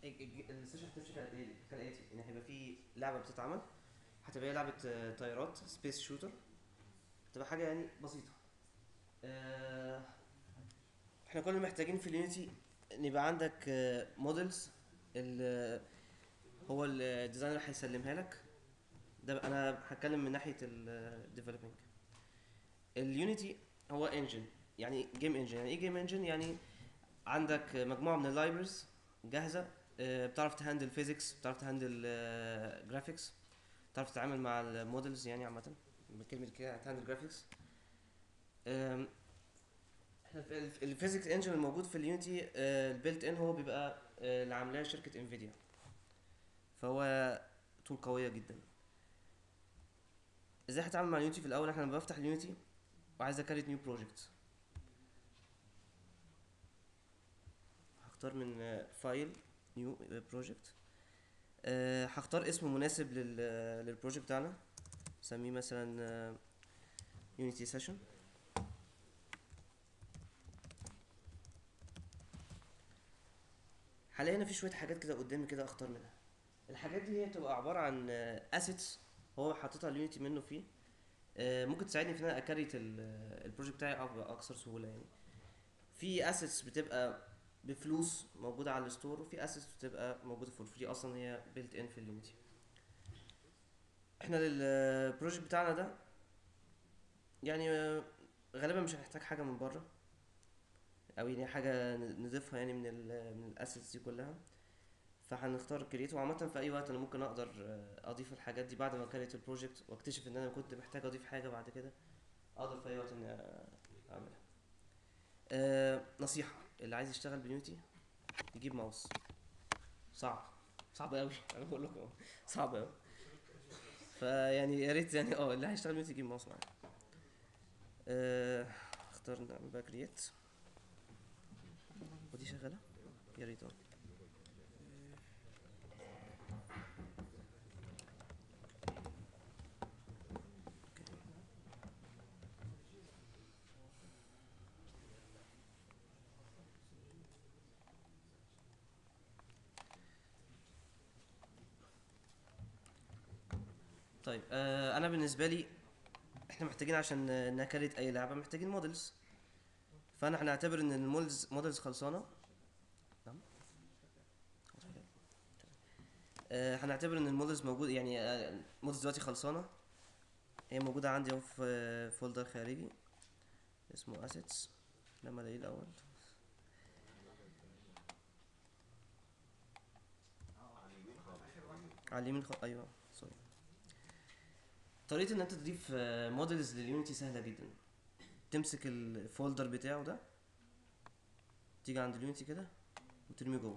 الج- الج- السيشن هتمشي كالآتي كالآتي يعني هيبقى في لعبة بتتعمل هتبقى هي لعبة آه، طيارات سبيس شوتر تبقى حاجة يعني بسيطة آه، احنا كل اللي محتاجين في اليونيتي ان يبقى عندك مودلز هو الديزاينر هيسلمها لك ده بقى انا هتكلم من ناحية الديفلوبينج اليونيتي هو انجن يعني جيم انجن يعني ايه جيم انجن يعني عندك مجموعة من اللايبرز جاهزة آه، بتعرف تهندل فيزيكس بتعرف تهندل جرافيكس بتعرف تتعامل مع المودلز يعني عامة بكلمة كده هتهندل جرافيكس احنا في الفيزيكس انجن الموجود في اليونيتي البيلت ان هو بيبقى آه، اللي عاملاه شركة انفيديا فهو تول قوية جدا ازاي هتعامل مع اليونيتي في الاول احنا لما بفتح اليونيتي وعايز اكريت نيو بروجكت هختار من فايل نيو بروجكت هختار اسم مناسب لل للبروجكت بتاعنا نسميه مثلا يونيتي سيشن هلاقي هنا في شويه حاجات كده قدامي كده اختار منها الحاجات دي هي بتبقى عباره عن اسيتس هو حاططها اليونيتي منه فيه آه، ممكن تساعدني في ان انا اكريت البروجكت بتاعي أك- باكثر سهوله يعني في اسيتس بتبقى بفلوس موجوده على الستور وفي اسيتس بتبقى موجوده فور فري اصلا هي بيلت ان في اليونيتي احنا للبروجكت بتاعنا ده يعني آه، غالبا مش هنحتاج حاجه من بره او يعني حاجه ن- نضيفها يعني من ال من الاسيتس دي كلها فهنختار كرييت وعامة في أي وقت أنا ممكن أقدر آه، أضيف الحاجات دي بعد ما كريت البروجكت وأكتشف إن أنا كنت محتاج أضيف حاجة بعد كده أقدر في أي وقت إني آه، أعملها. آه نصيحة اللي عايز يشتغل بيونيتي يجيب ماوس صعب صعب أوي أنا بقول لكم أهو، صعب أوي فيعني يا ريت يعني اه اللي هيشتغل بيونيتي يجيب ماوس معاه آه، اختار نعمل بقى كرييت ودي شغالة يا ريت اه طيب آه انا بالنسبه لي احنا محتاجين عشان نكريت اي لعبه محتاجين مودلز فانا هنعتبر ان المودلز مودلز خلصانه نعم آه هنعتبر ان المودلز موجود يعني آه، المودلز دلوقتي خلصانه هي موجوده عندي اهو في فولدر خارجي اسمه assets لما الاقيه الاول على اليمين خ... ايوه سوري طريقه ان انت تضيف مودلز لليونيتي سهله جدا تمسك الفولدر بتاعه ده تيجي عند اليونيتي كده وترميه جوه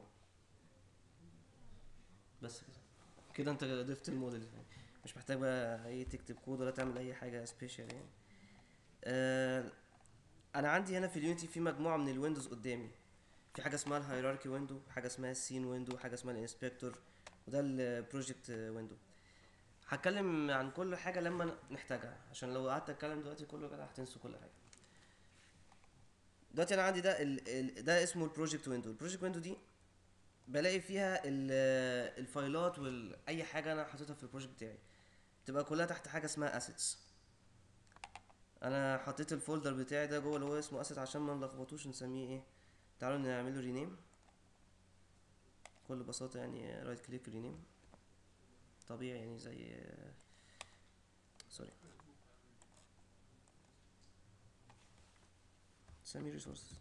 بس كده كده انت ضفت الموديل يعني مش محتاج بقى اي تكتب كود ولا تعمل اي حاجه سبيشال يعني آه انا عندي هنا في اليونيتي في مجموعه من الويندوز قدامي في حاجه اسمها الهيراركي ويندو حاجه اسمها السين ويندو حاجه اسمها الانسبكتور وده البروجكت ويندو هتكلم عن كل حاجه لما نحتاجها عشان لو قعدت اتكلم دلوقتي كله كده هتنسوا كل حاجه دلوقتي انا عندي ده ال ال ده اسمه البروجكت ويندو البروجكت ويندو دي بلاقي فيها ال- الفايلات واي حاجه انا حاططها في البروجكت بتاعي تبقى كلها تحت حاجه اسمها اسيتس انا حطيت الفولدر بتاعي ده جوه اللي هو اسمه اسيت عشان ما نلخبطوش نسميه ايه تعالوا نعمله رينيم بكل بساطه يعني رايت كليك رينيم طبيعي يعني زي سوري سمي ريسورسز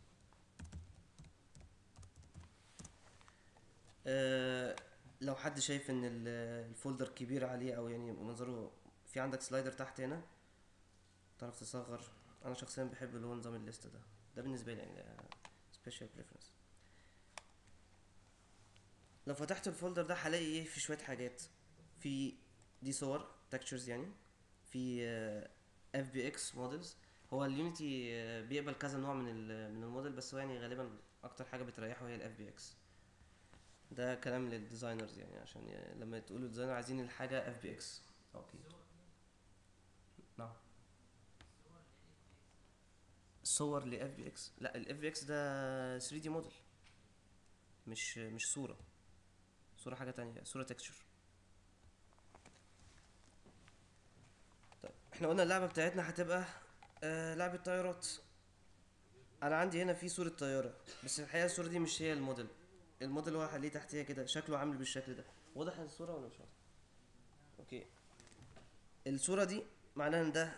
أه لو حد شايف ان ال- الفولدر كبير عليه او يعني منظره في عندك سلايدر تحت هنا تعرف تصغر انا شخصيا بحب اللي هو نظام الليست ده ده بالنسبه لي يعني سبيشال بريفرنس لو فتحت الفولدر ده هلاقي ايه في شويه حاجات في دي صور تكتشرز يعني في اف بي اكس مودلز هو اليونيتي بيقبل كذا نوع من ال من الموديل بس هو يعني غالبا اكتر حاجه بتريحه هي الاف بي اكس ده كلام للديزاينرز يعني عشان ي- لما تقولوا ديزاينر عايزين الحاجه اف بي اكس اوكي نعم صور ل اف بي اكس لا الاف بي اكس ده 3 دي موديل مش مش صوره صوره حاجه تانية صوره تكستشر طيب احنا قلنا اللعبه بتاعتنا هتبقى آه لعبه طيارات انا عندي هنا في صوره طياره بس الحقيقه الصوره دي مش هي الموديل الموديل هو هخليه تحتيها كده شكله عامل بالشكل ده واضح الصوره ولا مش واضح اوكي الصوره دي معناها ان ده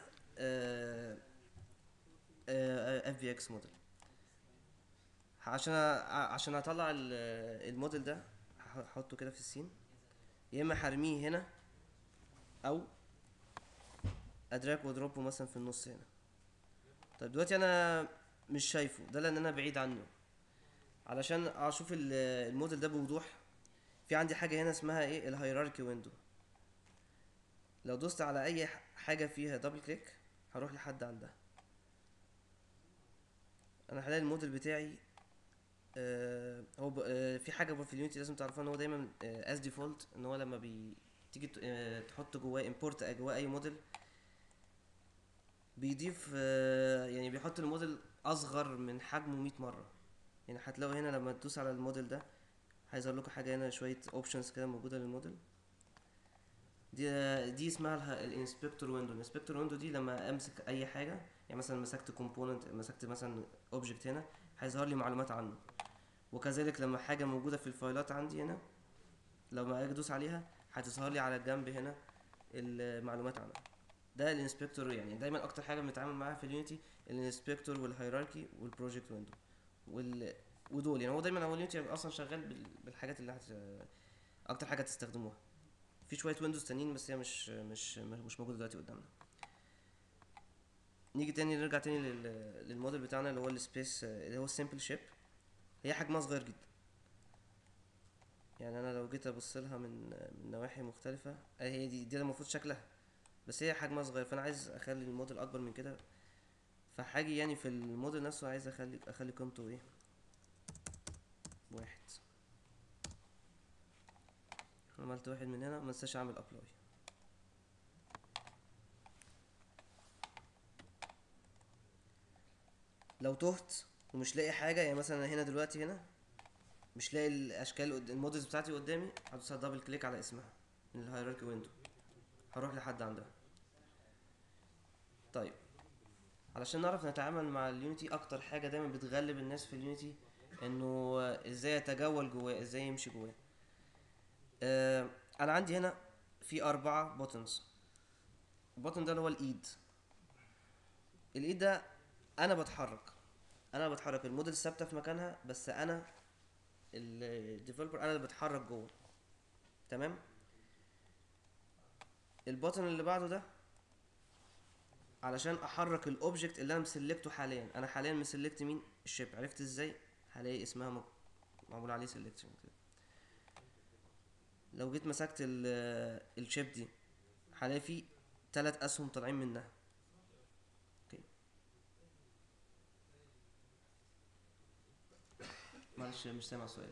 اف في اكس موديل عشان أ- عشان اطلع ال- الموديل ده هحطه كده في السين يا اما هرميه هنا او ادراك ودروبه مثلا في النص هنا طيب دلوقتي انا مش شايفه ده لان انا بعيد عنه علشان اشوف ال- الموديل ده بوضوح في عندي حاجه هنا اسمها ايه الهيراركي ويندو لو دوست على اي ح- حاجه فيها دبل كليك هروح لحد عندها انا هلاقي الموديل بتاعي آه هو ب... آه في حاجه في اليونتي لازم تعرفها ان هو دايما از ديفولت ان هو لما بي تيجي ت- آه تحط جواه امبورت جواه اي موديل بيضيف آه يعني بيحط الموديل اصغر من حجمه 100 مره يعني هتلاقوا هنا لما تدوس على الموديل ده هيظهر لكم حاجه هنا شويه اوبشنز كده موجوده للموديل دي دي اسمها الانسبكتور ويندو الانسبكتور ويندو دي لما امسك اي حاجه يعني مثلا مسكت كومبوننت مسكت مثلا اوبجكت هنا هيظهر لي معلومات عنه وكذلك لما حاجه موجوده في الفايلات عندي هنا لما اجي ادوس عليها هتظهر لي على الجنب هنا المعلومات عنها ده الانسبكتور يعني دايما اكتر حاجه بنتعامل معاها في اليونيتي الانسبكتور والهيراركي والبروجكت ويندو وال ودول يعني هو دايما هو اليونيتي اصلا شغال بال- بالحاجات اللي هت اكتر حاجه تستخدموها في شويه ويندوز تانيين بس هي مش مش مش موجوده دلوقتي قدامنا نيجي تاني نرجع تاني لل- للموديل بتاعنا اللي هو السبيس اللي هو السيمبل شيب هي حجمها صغير جدا يعني انا لو جيت ابص لها من من نواحي مختلفه آه هي دي دي المفروض شكلها بس هي حجمها صغير فانا عايز اخلي الموديل اكبر من كده فحاجي يعني في الموديل نفسه عايز اخلي اخلي قيمته ايه واحد عملت واحد من هنا منساش اعمل ابلاي لو تهت ومش لاقي حاجه يعني مثلا أنا هنا دلوقتي هنا مش لاقي الاشكال قد- المودلز بتاعتي قدامي هدوس على دبل كليك على اسمها من الهيراركي ويندو هروح لحد عندها طيب علشان نعرف نتعامل مع اليونيتي اكتر حاجه دايما بتغلب الناس في اليونيتي انه ازاي يتجول جواه ازاي يمشي جواه آه انا عندي هنا في اربعه بوتنز البوتن ده اللي هو الايد الايد ده انا بتحرك انا بتحرك الموديل ثابته في مكانها بس انا الديفلوبر انا اللي بتحرك جوه تمام البوتن اللي بعده ده علشان احرك الاوبجكت اللي انا مسلكته حاليا انا حاليا مسلكت مين الشيب عرفت ازاي هلاقي اسمها م- معمول عليه سيلكشن كده لو جيت مسكت ال- الشيب دي هلاقي فيه تلات اسهم طالعين منها اوكي معلش مش سامع السؤال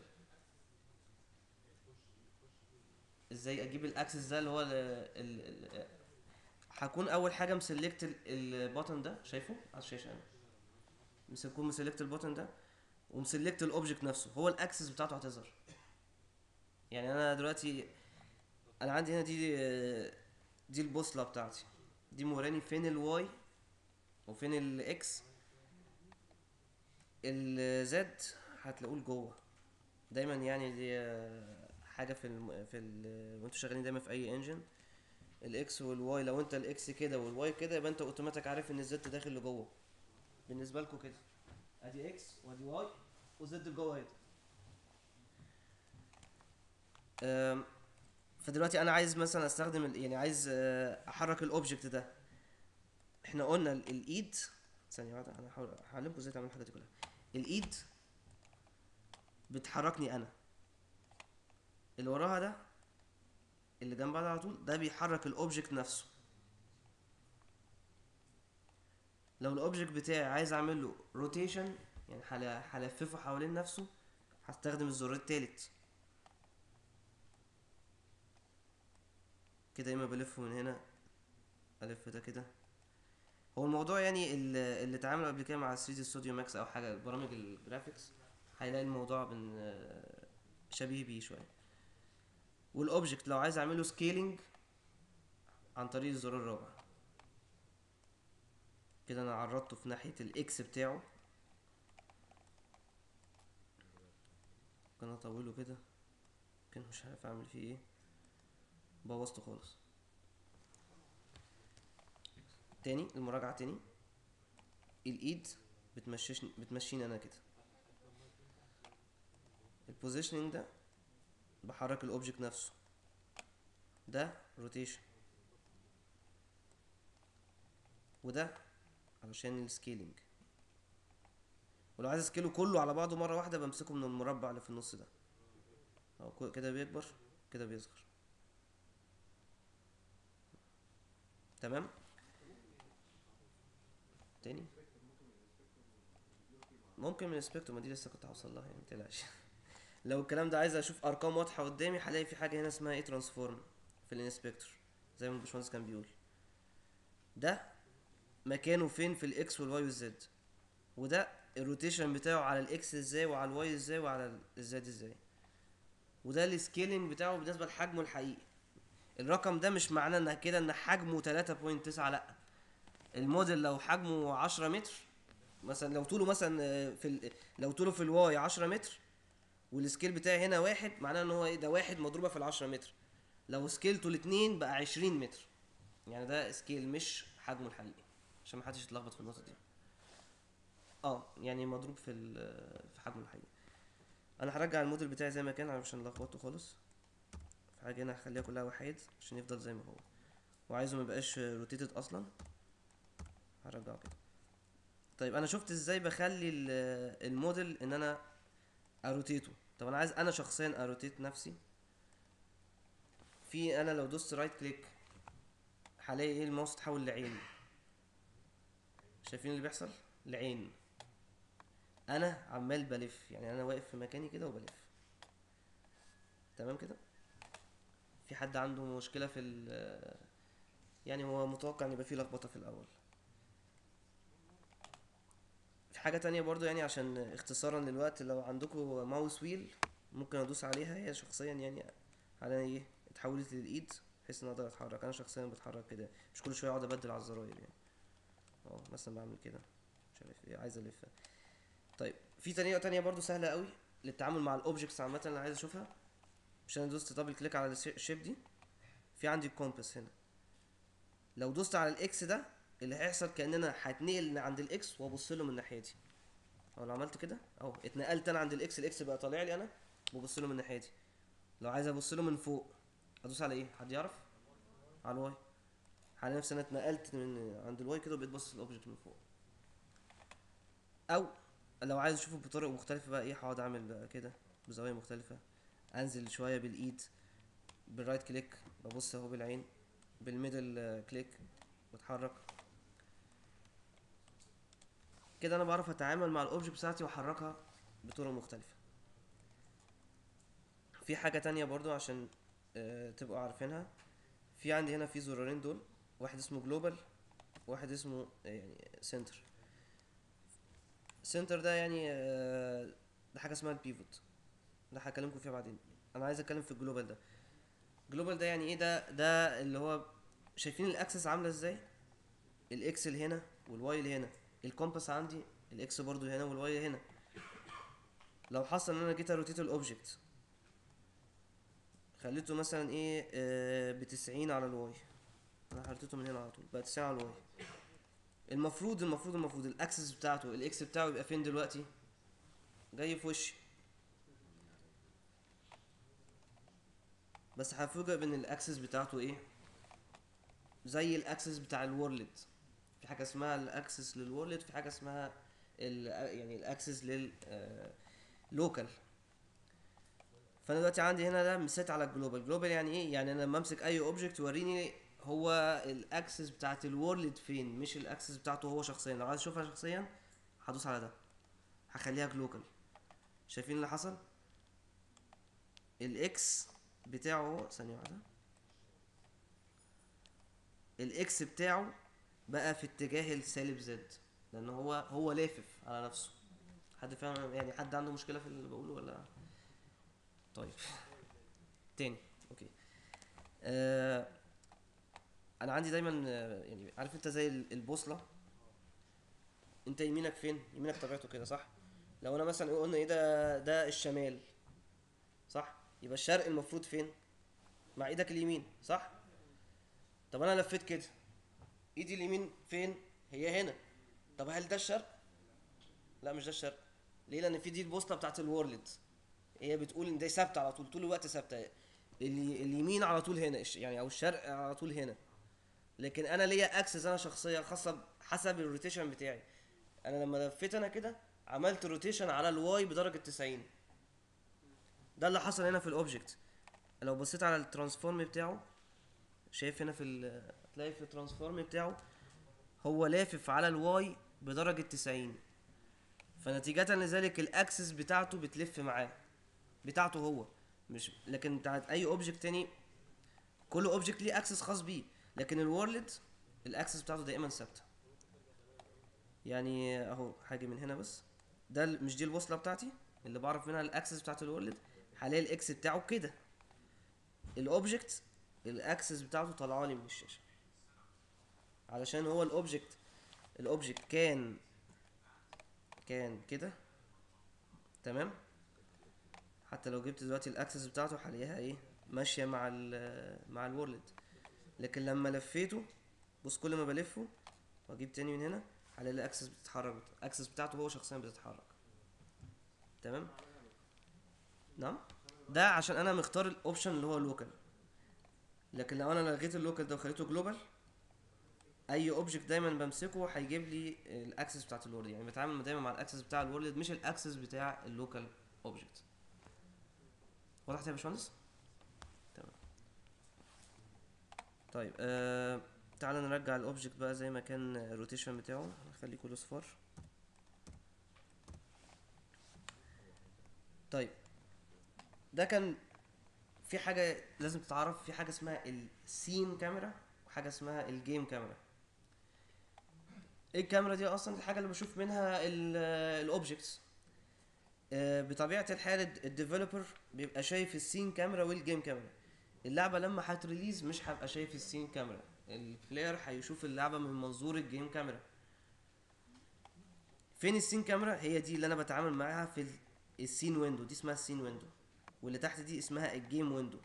ازاي اجيب الاكسس ده اللي هو ال ال ال هكون اول حاجه مسلكت ال- البutton ده شايفه على الشاشه انا مس- هكون مسلكت البutton ده ومسلكت الاوبجكت نفسه هو الاكسس بتاعته هتظهر يعني انا دلوقتي انا عندي هنا دي دي البوصله بتاعتي دي موراني فين الواي وفين الاكس الزد هتلاقوه لجوه دايما يعني دي آه، حاجه في الم... في ال... وانتوا شغالين دايما في اي انجن الاكس والواي لو انت الاكس كده والواي كده يبقى انت اوتوماتيك عارف ان الزد داخل لجوه بالنسبه لكم كده ادي اكس وادي واي وزد لجوه اهي أم، فدلوقتي انا عايز مثلا استخدم ال- يعني عايز آه، احرك الاوبجكت ده احنا قلنا ال- الايد ثانيه واحده انا هحاول هعلمكم ازاي تعملوا الحاجات دي كلها الايد بتحركني انا اللي وراها ده اللي جنب بعض على طول ده بيحرك الاوبجكت نفسه لو الاوبجكت بتاعي عايز اعمل له روتيشن يعني هل- هلففه حوالين نفسه هستخدم الزرار التالت كده اما بلفه من هنا الف ده كده هو الموضوع يعني ال- اللي اتعامل قبل كده مع 3 دي ستوديو ماكس او حاجه برامج الجرافيكس هيلاقي الموضوع بن شبيه بيه شويه والاوبجكت لو عايز اعمله سكيلينج عن طريق الزرار الرابع كده انا عرضته في ناحية الاكس بتاعه ممكن اطوله كده ممكن مش عارف اعمل فيه ايه بوظته خالص تاني المراجعة تاني الايد بتمشيشني بتمشيني انا كده البوزيشننج ده بحرك الاوبجكت نفسه ده روتيشن وده علشان السكيلينج ولو عايز اسكيله كله على بعضه مره واحده بمسكه من المربع اللي في النص ده اهو كو- كده بيكبر كده بيصغر تمام تاني ممكن من السبيكتروم ما دي لسه كنت هوصل لها يعني متقلقش لو الكلام ده عايز اشوف ارقام واضحه قدامي هلاقي في حاجه هنا اسمها ايه ترانسفورم في الانسبكتور زي ما الباشمهندس كان بيقول ده مكانه فين في الاكس والواي والزد وده الروتيشن بتاعه على الاكس ازاي وعلى الواي ازاي وعلى الزد ازاي وده السكيلينج بتاعه بالنسبه لحجمه الحقيقي الرقم ده مش معناه ان كده ان حجمه 3.9 لا الموديل لو حجمه 10 متر مثلا لو طوله مثلا آه، في ال... لو طوله في الواي 10 متر والسكيل بتاعي هنا واحد معناه ان هو ايه ده واحد مضروبه في ال 10 متر لو سكيلته الاتنين بقى 20 متر يعني ده سكيل مش حجمه الحقيقي عشان محدش يتلخبط في النقطه دي اه يعني مضروب في ال- في حجمه الحقيقي انا هرجع الموديل بتاعي زي ما كان عشان لخبطه خالص في حاجه هنا هخليها كلها وحيد عشان يفضل زي ما هو وعايزه ما يبقاش روتيتد اصلا هرجعه كده طيب انا شفت ازاي بخلي ال- الموديل ان انا اروتيته طب انا عايز انا شخصيا اروتيت نفسي في انا لو دوست رايت كليك هلاقي ايه الماوس اتحول لعين شايفين اللي بيحصل لعين انا عمال بلف يعني انا واقف في مكاني كده وبلف تمام كده في حد عنده مشكلة في ال يعني هو متوقع ان يبقى فيه لخبطة في الاول في حاجة تانية برضو يعني عشان اختصارا للوقت لو عندكم ماوس ويل ممكن ادوس عليها هي شخصيا يعني على ايه اتحولت للايد بحيث ان اقدر اتحرك انا شخصيا بتحرك كده مش كل شويه اقعد ابدل على الزراير يعني اه مثلا بعمل كده مش عارف ايه عايز الف طيب في طريقه تانية برضو سهله قوي للتعامل مع الاوبجكتس عامه اللي عايز اشوفها مش انا دوست دبل كليك على الش- الشيب دي في عندي الكومباس هنا لو دوست على الاكس ده اللي هيحصل كاننا هتنقل من عند الاكس وابص له من الناحيه دي او لو عملت كده اهو اتنقلت انا عند الاكس الاكس بقى طالع لي انا وببص له من الناحيه دي لو عايز ابص له من فوق ادوس على ايه حد يعرف على الواي هلاقي نفسي انا اتنقلت من عند الواي كده وبقيت باصص للاوبجكت من فوق او لو عايز اشوفه بطرق مختلفه بقى ايه هقعد اعمل بقى كده بزوايا مختلفه انزل شويه بالايد بالرايت كليك ببص اهو بالعين بالميدل آه، كليك بتحرك كده انا بعرف اتعامل مع الاوبجكت بتاعتي واحركها بطرق مختلفه في حاجه تانية برضو عشان آه، تبقوا عارفينها في عندي هنا في زرارين دول واحد اسمه جلوبال واحد اسمه آه، يعني سنتر سنتر ده يعني آه، ده حاجه اسمها البيفوت ده هكلمكم فيها بعدين انا عايز اتكلم في الجلوبال ده جلوبال ده يعني ايه ده ده اللي هو شايفين الاكسس عامله ازاي الاكس اللي هنا والواي اللي هنا الكومباس عندي الاكس برضو هنا والواي هنا لو حصل ان انا جيت اروتيت الاوبجكت خليته مثلا ايه آه بتسعين على الواي انا حطيته من هنا على طول بقى تسعين على الواي المفروض المفروض المفروض الاكسس بتاعته الاكس بتاعه يبقى فين دلوقتي جاي في وشي بس هفوجئ بان الاكسس بتاعته ايه زي الاكسس بتاع الورلد في حاجه اسمها الاكسس للورلد في حاجه اسمها ال يعني الاكسس لل لوكال فانا دلوقتي عندي هنا ده مسيت على الجلوبال جلوبال يعني ايه يعني انا لما امسك اي اوبجكت يوريني هو الاكسس بتاعت الورلد فين مش الاكسس بتاعته هو شخصيا لو عايز اشوفها شخصيا هدوس على ده هخليها جلوكال شايفين اللي حصل الاكس بتاعه ثانيه واحده الاكس بتاعه بقى في اتجاه السالب زد لان هو هو لافف على نفسه حد فاهم يعني حد عنده مشكله في اللي بقوله ولا طيب تاني اوكي آه انا عندي دايما آه، يعني عارف انت زي ال- البوصله انت يمينك فين يمينك طبيعته كده صح لو انا مثلا قلنا ايه ده ده الشمال صح يبقى الشرق المفروض فين مع ايدك اليمين صح طب انا لفيت كده ايدي اليمين فين هي هنا طب هل ده الشرق لا مش ده الشرق ليه لان في دي البوصله بتاعت الورلد هي بتقول ان ده ثابته على طول طول الوقت ثابته اللي اليمين على طول هنا الش- يعني او الشرق على طول هنا لكن انا ليا اكسس انا شخصيه خاصه حسب الروتيشن بتاعي انا لما لفيت انا كده عملت روتيشن على الواي بدرجه 90 ده اللي حصل هنا في الاوبجكت لو بصيت على الترانسفورم بتاعه شايف هنا في ال- هتلاقي في الترانسفورم بتاعه هو لافف على الواي بدرجه 90 فنتيجة لذلك الاكسس بتاعته بتلف معاه بتاعته هو مش لكن بتاعت اي اوبجكت تاني كل اوبجكت ليه اكسس خاص بيه لكن الورلد الاكسس بتاعته دائما ثابته يعني اهو حاجه من هنا بس ده ال- مش دي البوصله بتاعتي اللي بعرف منها الاكسس بتاعت الورلد هلاقي الاكس بتاعه كده الاوبجكت الاكسس بتاعته طالعه لي من الشاشه علشان هو الاوبجكت الاوبجكت كان كان كده تمام حتى لو جبت دلوقتي الاكسس بتاعته هلاقيها ايه ماشيه مع ال مع الورلد لكن لما لفيته بص كل ما بلفه واجيب تاني من هنا هلاقي الاكسس بتتحرك الاكسس بتاعته هو شخصيا بتتحرك تمام نعم ده عشان انا مختار الاوبشن اللي هو لوكال لكن لو انا لغيت اللوكال ده وخليته جلوبال اي اوبجكت دايما بمسكه هيجيب لي الاكسس بتاعت الورلد يعني بتعامل دايما مع الاكسس بتاع الورلد مش الاكسس بتاع اللوكال اوبجكت وضحت يا باشمهندس تمام طيب آه تعالى نرجع الاوبجكت بقى زي ما كان الروتيشن بتاعه نخليه كله صفار طيب ده كان في حاجة لازم تتعرف في حاجة اسمها السين كاميرا وحاجة اسمها الجيم كاميرا ايه الكاميرا دي اصلا الحاجة اللي بشوف منها الاوبجكتس بطبيعة الحال الديفلوبر بيبقى شايف السين كاميرا والجيم كاميرا اللعبة لما هتريليز مش هبقى شايف السين كاميرا البلاير هيشوف اللعبة من منظور الجيم كاميرا فين السين كاميرا هي دي اللي انا بتعامل معاها في ال- السين ويندو دي اسمها السين ويندو واللي تحت دي اسمها الجيم ويندو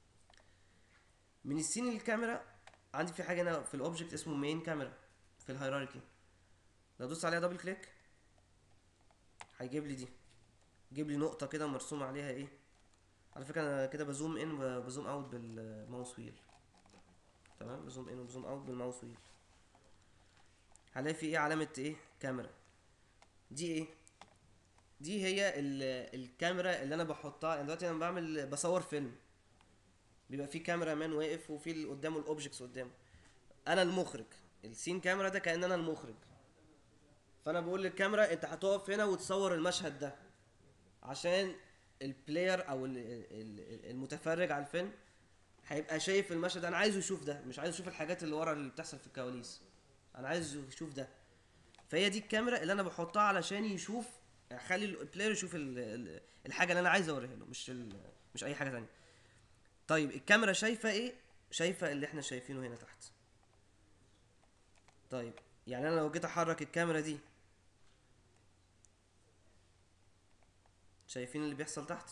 من السين الكاميرا عندي في حاجه هنا في الاوبجكت اسمه مين كاميرا في الهيراركي لو دوست عليها دبل كليك هيجيب لي دي جيب لي نقطه كده مرسوم عليها ايه على فكره انا كده بزوم ان وبزوم اوت بالماوس ويل تمام بزوم ان وبزوم اوت بالماوس ويل هلاقي في ايه علامه ايه كاميرا دي ايه دي هي ال- الكاميرا اللي انا بحطها يعني دلوقتي انا بعمل بصور فيلم بيبقى في كاميرا مان واقف وفي اللي قدامه الاوبجكتس قدامه انا المخرج السين كاميرا ده كان انا المخرج فانا بقول للكاميرا انت هتقف هنا وتصور المشهد ده عشان البلاير او ال- ال- المتفرج على الفيلم هيبقى شايف المشهد ده. انا عايزه يشوف ده مش عايز يشوف الحاجات اللي ورا اللي بتحصل في الكواليس انا عايزه يشوف ده فهي دي الكاميرا اللي انا بحطها علشان يشوف اخلي البلاير يشوف ال- ال- الحاجه اللي انا عايز اوريها له مش ال- مش اي حاجه تانية طيب الكاميرا شايفه ايه شايفه اللي احنا شايفينه هنا تحت طيب يعني انا لو جيت احرك الكاميرا دي شايفين اللي بيحصل تحت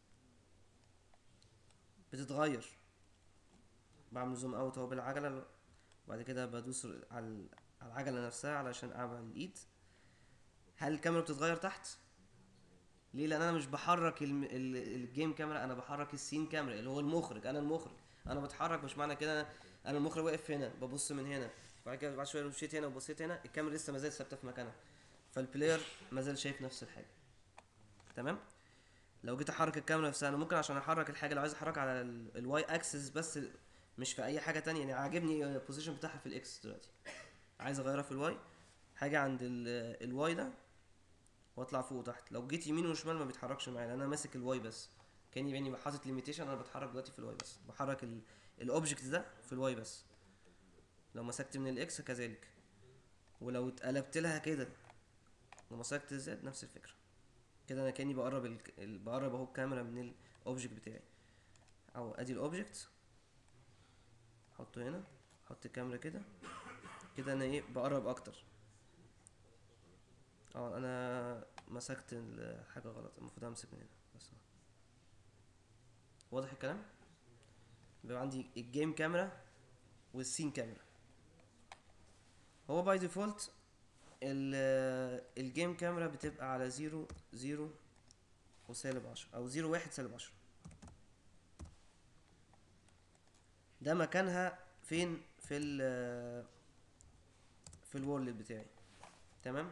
بتتغير بعمل زوم اوت اهو بالعجله وبعد كده بدوس على ال- على العجله نفسها علشان اعمل الايد هل الكاميرا بتتغير تحت ليه لان انا مش بحرك الم... ال... الجيم كاميرا انا بحرك السين كاميرا اللي هو المخرج انا المخرج انا بتحرك مش معنى كده انا انا المخرج واقف هنا ببص من هنا بعد كده بعد شويه لو مشيت هنا وبصيت هنا الكاميرا لسه ما زالت ثابته في مكانها فالبلاير ما زال شايف نفس الحاجه تمام لو جيت احرك الكاميرا نفسها انا ممكن عشان احرك الحاجه لو عايز احركها على الواي اكسس بس مش في اي حاجه تانية يعني عاجبني البوزيشن بتاعها في الاكس دلوقتي عايز اغيرها في الواي حاجه عند الواي ده واطلع فوق وتحت لو جيت يمين وشمال ما بيتحركش معايا لان انا ماسك الواي بس كاني يعني حاطط ليميتيشن انا بتحرك دلوقتي في الواي بس بحرك الاوبجكت ده في الواي بس لو مسكت من الاكس كذلك ولو اتقلبت لها كده ومسكت الزد نفس الفكره كده انا كاني بقرب ال... ال- بقرب اهو الكاميرا من الاوبجكت بتاعي او ادي الاوبجكت احطه هنا احط الكاميرا كده كده انا ايه بقرب اكتر اه انا مسكت الحاجه غلط المفروض امسك من هنا بس واضح الكلام بيبقى عندي الجيم كاميرا والسين كاميرا هو باي ديفولت الجيم كاميرا بتبقى على زيرو زيرو وسالب عشرة او زيرو واحد سالب عشرة ده مكانها فين في ال في الورلد بتاعي تمام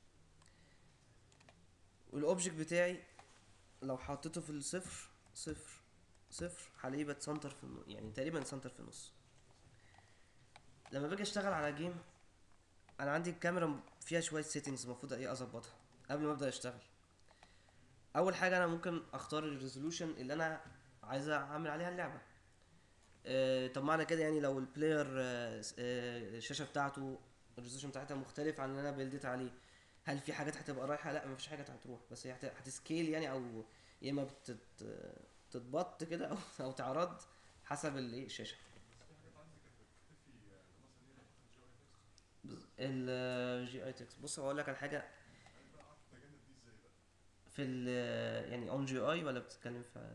والاوبجكت بتاعي لو حطيته في الصفر صفر صفر هلاقيه بتسنتر في النص يعني تقريبا سنتر في النص لما باجي اشتغل على جيم انا عندي الكاميرا فيها شويه سيتنجز المفروض ايه اظبطها قبل ما ابدا اشتغل اول حاجه انا ممكن اختار الريزولوشن اللي انا عايز اعمل عليها اللعبه آه طب معنى كده يعني لو البلاير آه آه الشاشه بتاعته الريزولوشن بتاعتها مختلف عن اللي انا بلدت عليه هل في حاجات هتبقى رايحه لا مفيش حاجه هتروح بس هي هت- هتسكيل يعني او يا اما بتت تتبط كده او او تعرض حسب الايه الشاشه الجي اي تكست بص هقول لك على حاجه في ال يعني اون جي اي ولا بتتكلم في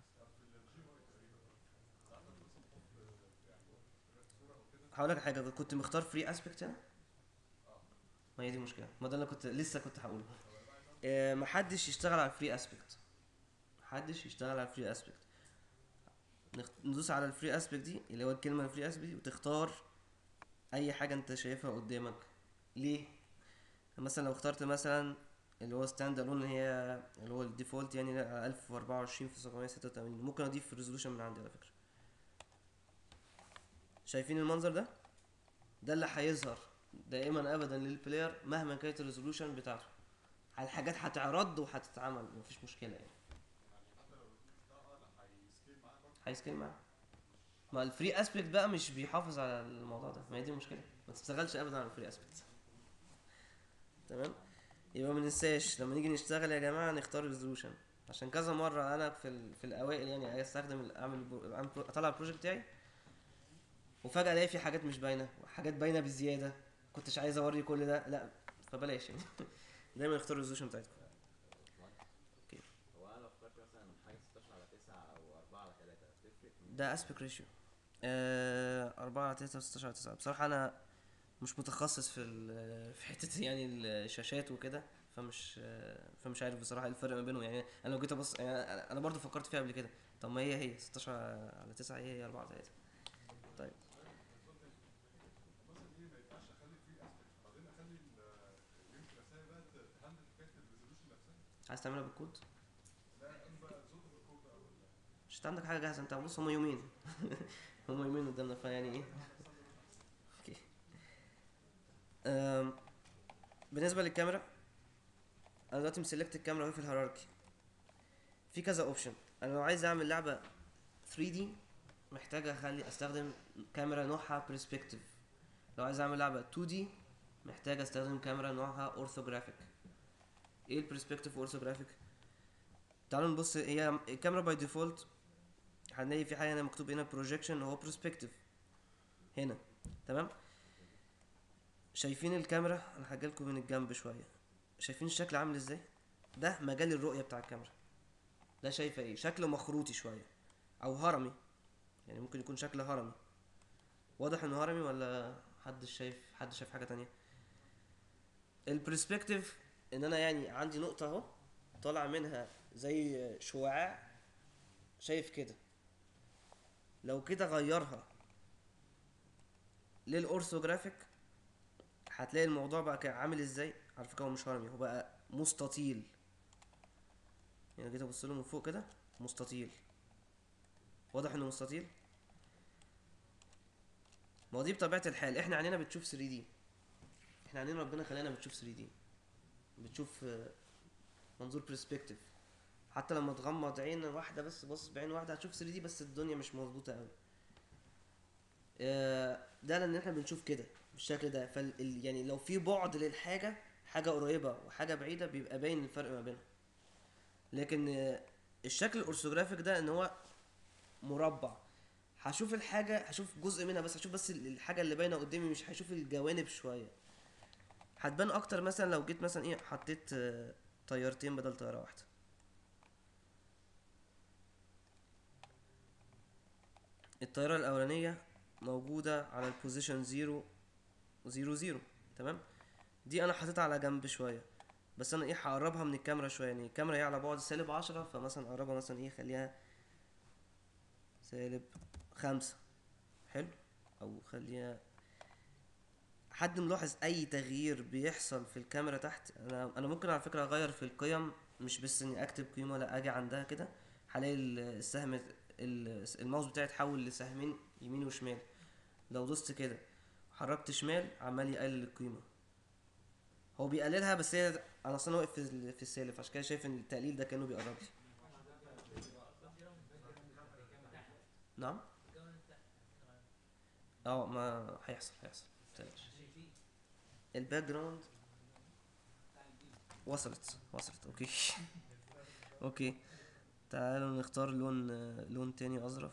هقول لك على حاجه كنت مختار فري اسبكت هنا ما هي دي مشكله ما ده اللي كنت لسه كنت هقوله آه، محدش يشتغل على الفري اسبكت محدش يشتغل على الفري اسبكت ندوس على الفري اسبكت دي اللي هو الكلمه الفري اسبكت دي وتختار اي حاجه انت شايفها قدامك ليه مثلا لو اخترت مثلا اللي هو ستاند الون اللي هي اللي هو الديفولت يعني 1024 في 786 ممكن اضيف الريزولوشن من عندي على فكره شايفين المنظر ده ده اللي هيظهر دائما ابدا للبلاير مهما كانت الريزولوشن بتاعته الحاجات هتعرض وهتتعمل مفيش مشكله يعني هيسكيل معاه ما الفري اسبكت بقى مش بيحافظ على الموضوع ده ما هي دي المشكله ما تشتغلش ابدا على الفري اسبكت تمام يبقى ما ننساش لما نيجي نشتغل يا جماعه نختار ريزولوشن عشان كذا مره انا في ال- في الاوائل يعني عايز استخدم ال- اعمل برو- اعمل برو- اطلع البروجكت بتاعي وفجاه الاقي في حاجات مش باينه وحاجات باينه بزياده كنتش عايز اوري كل ده لا فبلاش يعني دايما اختار الريزولوشن بتاعتكم هو انا لو اخترت مثلا حاجه 16 على 9 او 4 على 3 تفرق ده اسبك ريشيو آه 4 على 9 16 على 9 بصراحة أنا مش متخصص في ال- في حتة يعني الشاشات وكده فمش آه، فمش عارف بصراحة ايه الفرق ما بينهم يعني أنا لو جيت أبص يعني أنا- أنا برضو فكرت فيها قبل كده طب ما هي هي 16 على 9 هي هي 4 على 3 طيب عايز تعملها بالكود؟ مش انت عندك حاجة جاهزة انت بص هما يومين هما يومين قدامنا فيعني ايه اوكي أم، بالنسبة للكاميرا انا دلوقتي مسلكت الكاميرا اهي في الهيراركي في كذا اوبشن انا لو عايز اعمل لعبة 3D محتاج اخلي استخدم كاميرا نوعها برسبكتيف لو عايز اعمل لعبة 2D محتاج استخدم كاميرا نوعها اورثوجرافيك ايه البرسبكتيف اورثوجرافيك تعالوا نبص هي الكاميرا باي ديفولت هنلاقي في حاجه هنا مكتوب هنا بروجيكشن هو برسبكتيف هنا تمام شايفين الكاميرا انا هجيلكم من الجنب شويه شايفين الشكل عامل ازاي ده مجال الرؤيه بتاع الكاميرا ده شايفه ايه شكله مخروطي شويه او هرمي يعني ممكن يكون شكل هرمي واضح انه هرمي ولا حد شايف حد شايف حاجه تانية البرسبكتيف ان انا يعني عندي نقطه اهو طالع منها زي شعاع شايف كده لو كده غيرها للاورثوجرافيك هتلاقي الموضوع بقى كان عامل ازاي على فكره هو مش هرمي هو بقى مستطيل يعني جيت ابص له من فوق كده مستطيل واضح انه مستطيل ما هو دي بطبيعه الحال احنا عينينا بتشوف 3 دي احنا عينينا ربنا خلانا بتشوف 3 دي بتشوف آه، منظور برسبكتيف حتى لما تغمض عين واحده بس بص بعين واحده هتشوف 3 دي بس الدنيا مش مظبوطه قوي آه، ده لان احنا بنشوف كده بالشكل ده فال ال- يعني لو في بعد للحاجه حاجه قريبه وحاجه بعيده بيبقى باين الفرق ما بينهم لكن آه، الشكل الاورثوجرافيك ده ان هو مربع هشوف الحاجه هشوف جزء منها بس هشوف بس ال- الحاجه اللي باينه قدامي مش هشوف الجوانب شويه هتبان اكتر مثلا لو جيت مثلا ايه حطيت آه، طيارتين بدل طياره واحده الطياره الاولانيه موجوده على البوزيشن زيرو زيرو زيرو تمام دي انا حاططها على جنب شويه بس انا ايه هقربها من الكاميرا شويه يعني الكاميرا هي على بعد سالب عشرة فمثلا اقربها مثلا ايه خليها سالب خمسة حلو او خليها حد ملاحظ اي تغيير بيحصل في الكاميرا تحت انا انا ممكن على فكره اغير في القيم مش بس اني اكتب قيمه لا اجي عندها كده هلاقي ال- السهم ال- الماوس بتاعي اتحول لسهمين يمين وشمال لو دوست كده حركت شمال عمال يقلل القيمه هو بيقللها بس هي انا اصلا واقف في ال- في السالب عشان كده شايف ان التقليل ده كانه بيقرب لي نعم اه ما هيحصل هيحصل متقلقش. الباك جراوند وصلت وصلت اوكي اوكي تعالوا نختار لون لون تاني اظرف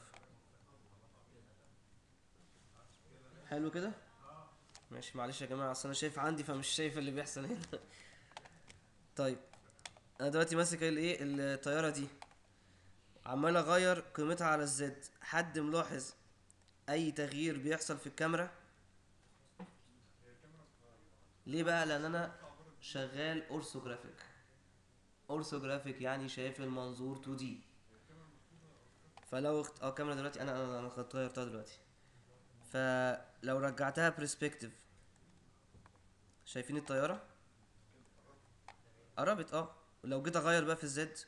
حلو كده ماشي معلش يا جماعه اصل انا شايف عندي فمش شايف اللي بيحصل هنا طيب انا دلوقتي ماسك الايه الطياره دي عمال اغير قيمتها على الزد حد ملاحظ اي تغيير بيحصل في الكاميرا ليه بقى لان انا شغال اورثوجرافيك اورثوجرافيك يعني شايف المنظور 2 دي فلو اخت... اه الكاميرا دلوقتي انا انا انا كنت غيرتها دلوقتي فلو رجعتها برسبكتيف شايفين الطياره قربت اه ولو جيت اغير بقى في الزد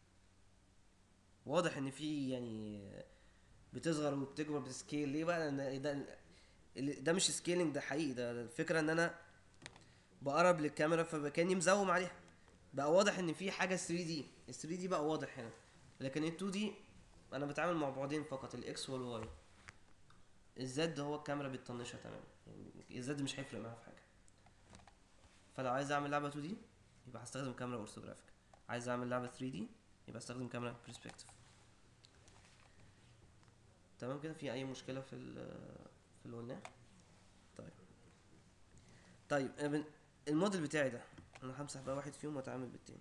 واضح ان في يعني بتصغر وبتكبر بسكيل ليه بقى لان ده ال- ده مش سكيلينج ده حقيقي ده الفكره ان انا بقرب للكاميرا فكاني مزوم عليها بقى واضح ان في حاجه 3 دي ال 3 دي بقى واضح هنا لكن ال 2 دي انا بتعامل مع بعدين فقط الاكس والواي الزد هو الكاميرا بتطنشها تماما يعني الزد مش هيفرق معاها في حاجه فلو عايز اعمل لعبه 2 دي يبقى هستخدم كاميرا اورثوجرافيك عايز اعمل لعبه 3 دي يبقى استخدم كاميرا برسبكتيف تمام كده في اي مشكله في ال- في اللي قلناه طيب طيب أنا بن- الموديل بتاعي ده انا همسح بقى واحد فيهم واتعامل بالتاني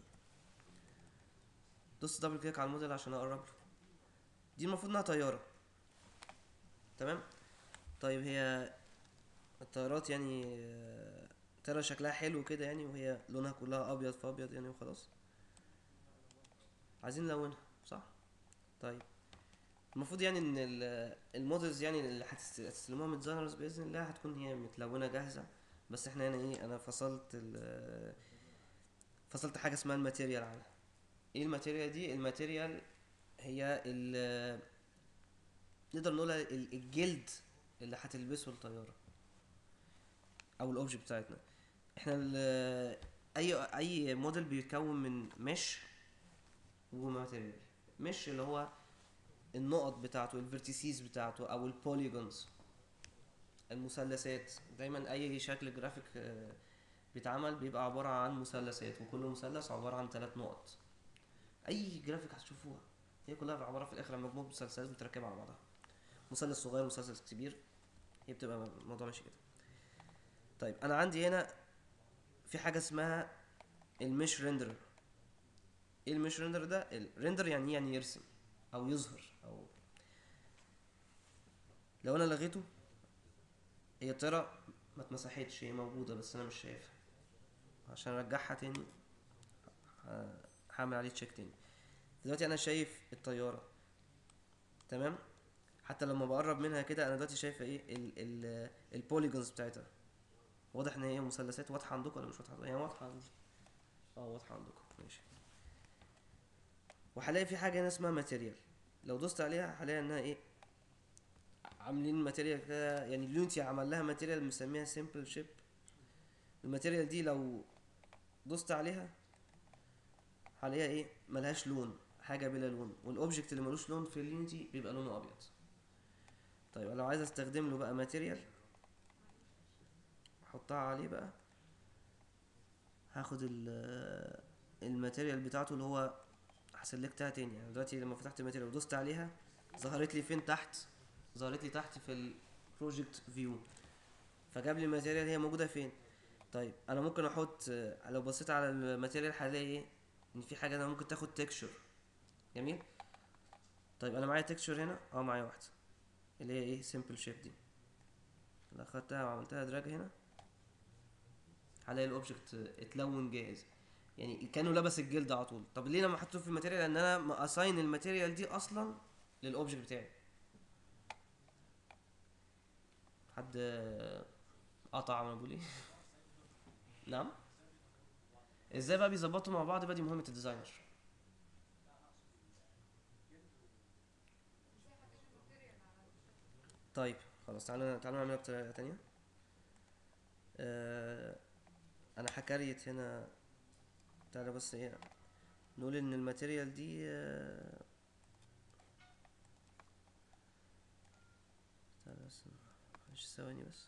دوس دبل كليك على الموديل عشان اقرب له دي المفروض انها طياره تمام طيب هي الطيارات يعني آه، ترى شكلها حلو كده يعني وهي لونها كلها ابيض في ابيض يعني وخلاص عايزين نلونها صح طيب المفروض يعني ان ال- المودلز يعني اللي هتست- هتستلموها من ديزاينرز باذن الله هتكون هي متلونه جاهزه بس احنا هنا ايه انا فصلت ال فصلت حاجه اسمها الماتيريال عنها ايه الماتيريال دي الماتيريال هي ال نقدر نقول ال- الجلد اللي هتلبسه الطياره او الاوبجكت بتاعتنا احنا ال- اي اي موديل بيتكون من مش وماتيريال مش اللي هو النقط بتاعته الفيرتيسيز بتاعته او البوليجونز المثلثات دايما اي شكل جرافيك آه، بيتعمل بيبقى عبارة عن مثلثات وكل مثلث عبارة عن ثلاث نقط اي جرافيك هتشوفوها هي كلها عبارة في الاخر عن مجموعة مثلثات متركبة على بعضها مثلث صغير ومثلث كبير هي بتبقى الموضوع ماشي كده طيب انا عندي هنا في حاجة اسمها المش ريندر ايه المش ريندر ده الريندر يعني إيه؟ يعني يرسم او يظهر او لو انا لغيته هي الطيارة ما اتمسحتش هي موجودة بس انا مش شايفها عشان ارجعها تاني ه- هعمل عليه تشيك تاني دلوقتي انا شايف الطيارة تمام حتى لما بقرب منها كده انا دلوقتي شايفه ايه ال ال البوليجونز بتاعتها واضح ان هي مثلثات واضحه عندكم ولا مش واضحه هي واضحه عندي اه واضحه عندكم ماشي وهلاقي في حاجه هنا اسمها ماتيريال لو دوست عليها هلاقي انها ايه عاملين ماتيريال كده يعني اليونتي عمل لها ماتيريال مسميها سيمبل شيب الماتيريال دي لو دوست عليها هلاقيها ايه ملهاش لون حاجه بلا لون والاوبجكت اللي ملوش لون في اليونتي بيبقى لونه ابيض طيب انا لو عايز استخدم له بقى ماتيريال احطها عليه بقى هاخد ال الماتيريال بتاعته اللي هو هسلكتها تاني يعني دلوقتي لما فتحت الماتيريال ودوست عليها ظهرت لي فين تحت ظهرت لي تحت في البروجكت فيو فجاب لي الماتيريال هي موجوده فين طيب انا ممكن احط آه، لو بصيت على الماتيريال هلاقي ايه ان في حاجه انا ممكن تاخد تكشر جميل طيب انا معايا تكشر هنا اه معايا واحده اللي هي ايه سيمبل شيب دي اللي اخدتها وعملتها دراج هنا هلاقي الاوبجكت اتلون جاهز يعني كانوا لبس الجلد على طول طب ليه لما حطيته في الماتيريال لان انا ماساين الماتيريال دي اصلا للاوبجكت بتاعي حد قطع وانا بقول ايه نعم ازاي بقى بيظبطوا مع بعض بقى دي مهمه الديزاينر طيب خلاص تعالوا تعالوا نعملها بطريقه تانية آه انا هكريت هنا تعالى بس ايه نقول ان الماتيريال دي آه، تعالى بس معلش ثواني بس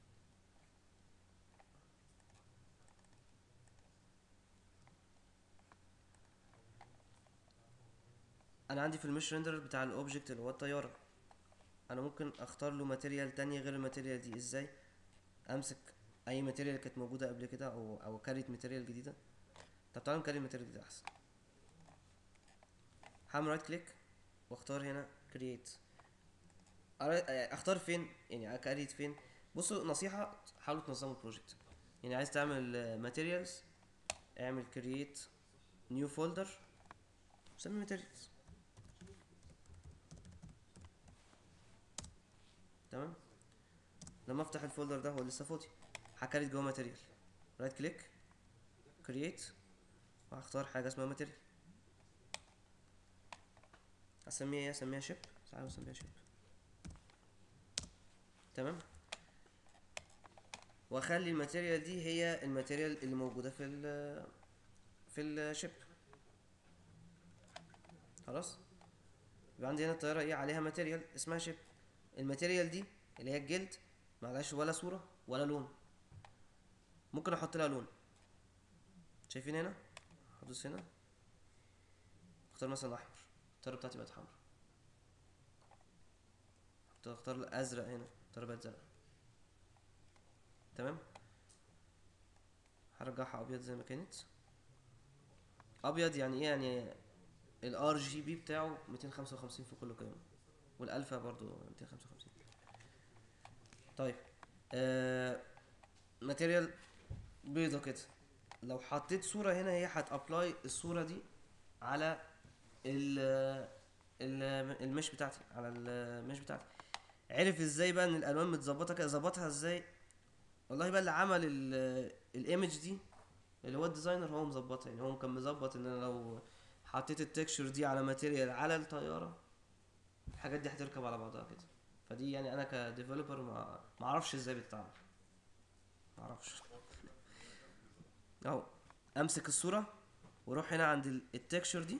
انا عندي في المش ريندر بتاع الاوبجكت اللي هو الطياره انا ممكن اختار له ماتيريال تانية غير الماتيريال دي ازاي امسك اي ماتيريال كانت موجوده قبل كده او او كاريت ماتيريال جديده طب تعالوا نكريت ماتيريال جديده احسن هعمل رايت كليك واختار هنا كرييت اختار فين يعني اكريت فين بصوا نصيحه حاولوا تنظموا البروجكت يعني عايز تعمل ماتيريالز اعمل كرييت نيو فولدر سمي ماتيريالز تمام لما افتح الفولدر ده هو لسه فاضي هكريت جوه ماتيريال رايت كليك كرييت وهختار حاجه اسمها ماتيريال اسميها ايه اسميها شيب تعالوا نسميها شيب تمام واخلي الماتيريال دي هي الماتيريال اللي موجوده في ال في الشيب خلاص يبقى عندي هنا الطياره ايه عليها ماتيريال اسمها شيب الماتيريال دي اللي هي الجلد معلهاش ولا صوره ولا لون ممكن احط لها لون شايفين هنا هدوس هنا اختار مثلا احمر الطياره بتاعتي بقت حمرا اختار ازرق هنا الطياره بقت زرقاء تمام هرجعها ابيض زي ما كانت ابيض يعني ايه يعني الار جي بي بتاعه 255 في كل قيمه والالفا برضو 255 طيب آه ماتيريال بيضة كده لو حطيت صورة هنا هي هتابلاي الصورة دي على ال ال المش بتاعتي على المش بتاعتي عرف ازاي بقى ان الالوان متظبطه كده ظبطها ازاي والله بقى اللي عمل الايمج دي اللي هو الديزاينر هو مظبطها يعني هو كان مظبط ان انا لو حطيت التكشر دي على ماتيريال على الطياره الحاجات دي هتركب على بعضها كده فدي يعني انا كديفلوبر ما ما اعرفش ازاي بتتعمل ما اعرفش اهو امسك الصوره واروح هنا عند ال- التكشر دي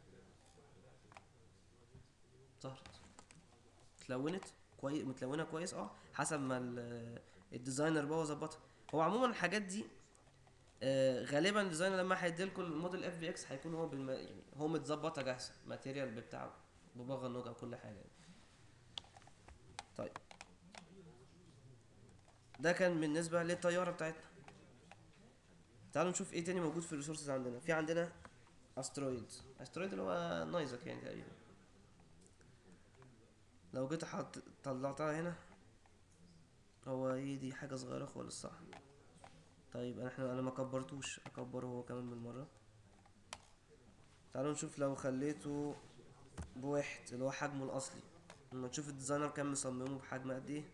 ظهرت اتلونت كويس متلونه كويس اه حسب ما ال- الديزاينر بقى هو ظبطها هو عموما الحاجات دي آه غالبا الديزاينر لما هيديلكوا الموديل اف بي اكس هيكون هو بالم... يعني هو متظبطه جاهزه ماتيريال بتاعه ببغى النوجه وكل حاجه يعني. طيب ده كان بالنسبه للطياره بتاعتنا تعالوا نشوف ايه تاني موجود في الريسورسز عندنا في عندنا استرويد استرويد اللي هو نايزك يعني تقريبا لو جيت حط طلعتها هنا هو ايه دي حاجه صغيره خالص صح طيب احنا انا ما كبرتوش اكبره هو كمان بالمره تعالوا نشوف لو خليته بواحد اللي هو حجمه الاصلي لما تشوف الديزاينر كان مصممه بحجم قد ايه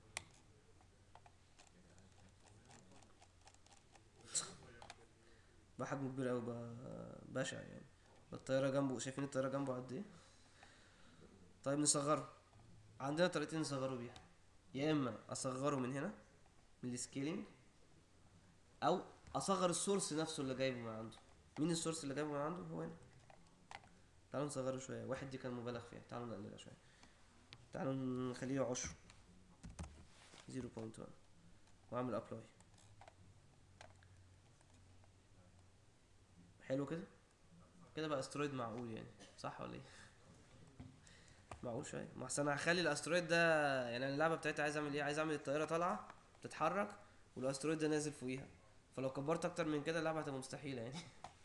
بقى حجمه كبير اوي بقى بشع يعني الطيارة جنبه شايفين الطيارة جنبه قد ايه طيب نصغره عندنا طريقتين نصغره بيها يا اما اصغره من هنا من السكيلينج او اصغر السورس نفسه اللي جايبه من عنده مين السورس اللي جايبه من عنده هو هنا تعالوا نصغره شويه واحد دي كان مبالغ فيها تعالوا نقللها شويه تعالوا نخليه عشر 0.1 واعمل ابلاي حلو كده كده بقى استرويد معقول يعني صح ولا ايه معقول شويه ما احسن انا هخلي الاسترويد ده يعني انا اللعبه بتاعتي عايز اعمل ايه عايز اعمل الطياره طالعه بتتحرك والاسترويد ده نازل فوقيها فلو كبرت اكتر من كده اللعبه هتبقى مستحيله يعني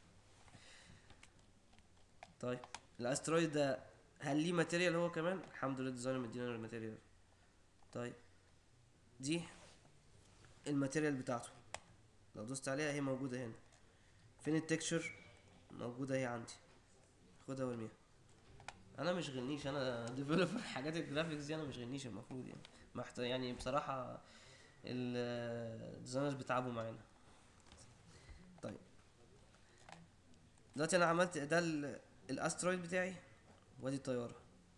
طيب الاسترويد ده هل ليه ماتيريال هو كمان الحمد لله الديزاينر مدينا الماتيريال طيب دي الماتيريال بتاعته لو دوست عليها هي موجوده هنا فين التكشر موجوده هي عندي خدها وارميها انا مش غنيش انا ديفلوبر حاجات الجرافيكس دي انا مش غنيش المفروض يعني محتاج يعني بصراحه الديزاينرز بيتعبوا معانا طيب دلوقتي انا عملت ده ال- الاسترويد بتاعي وادي الطياره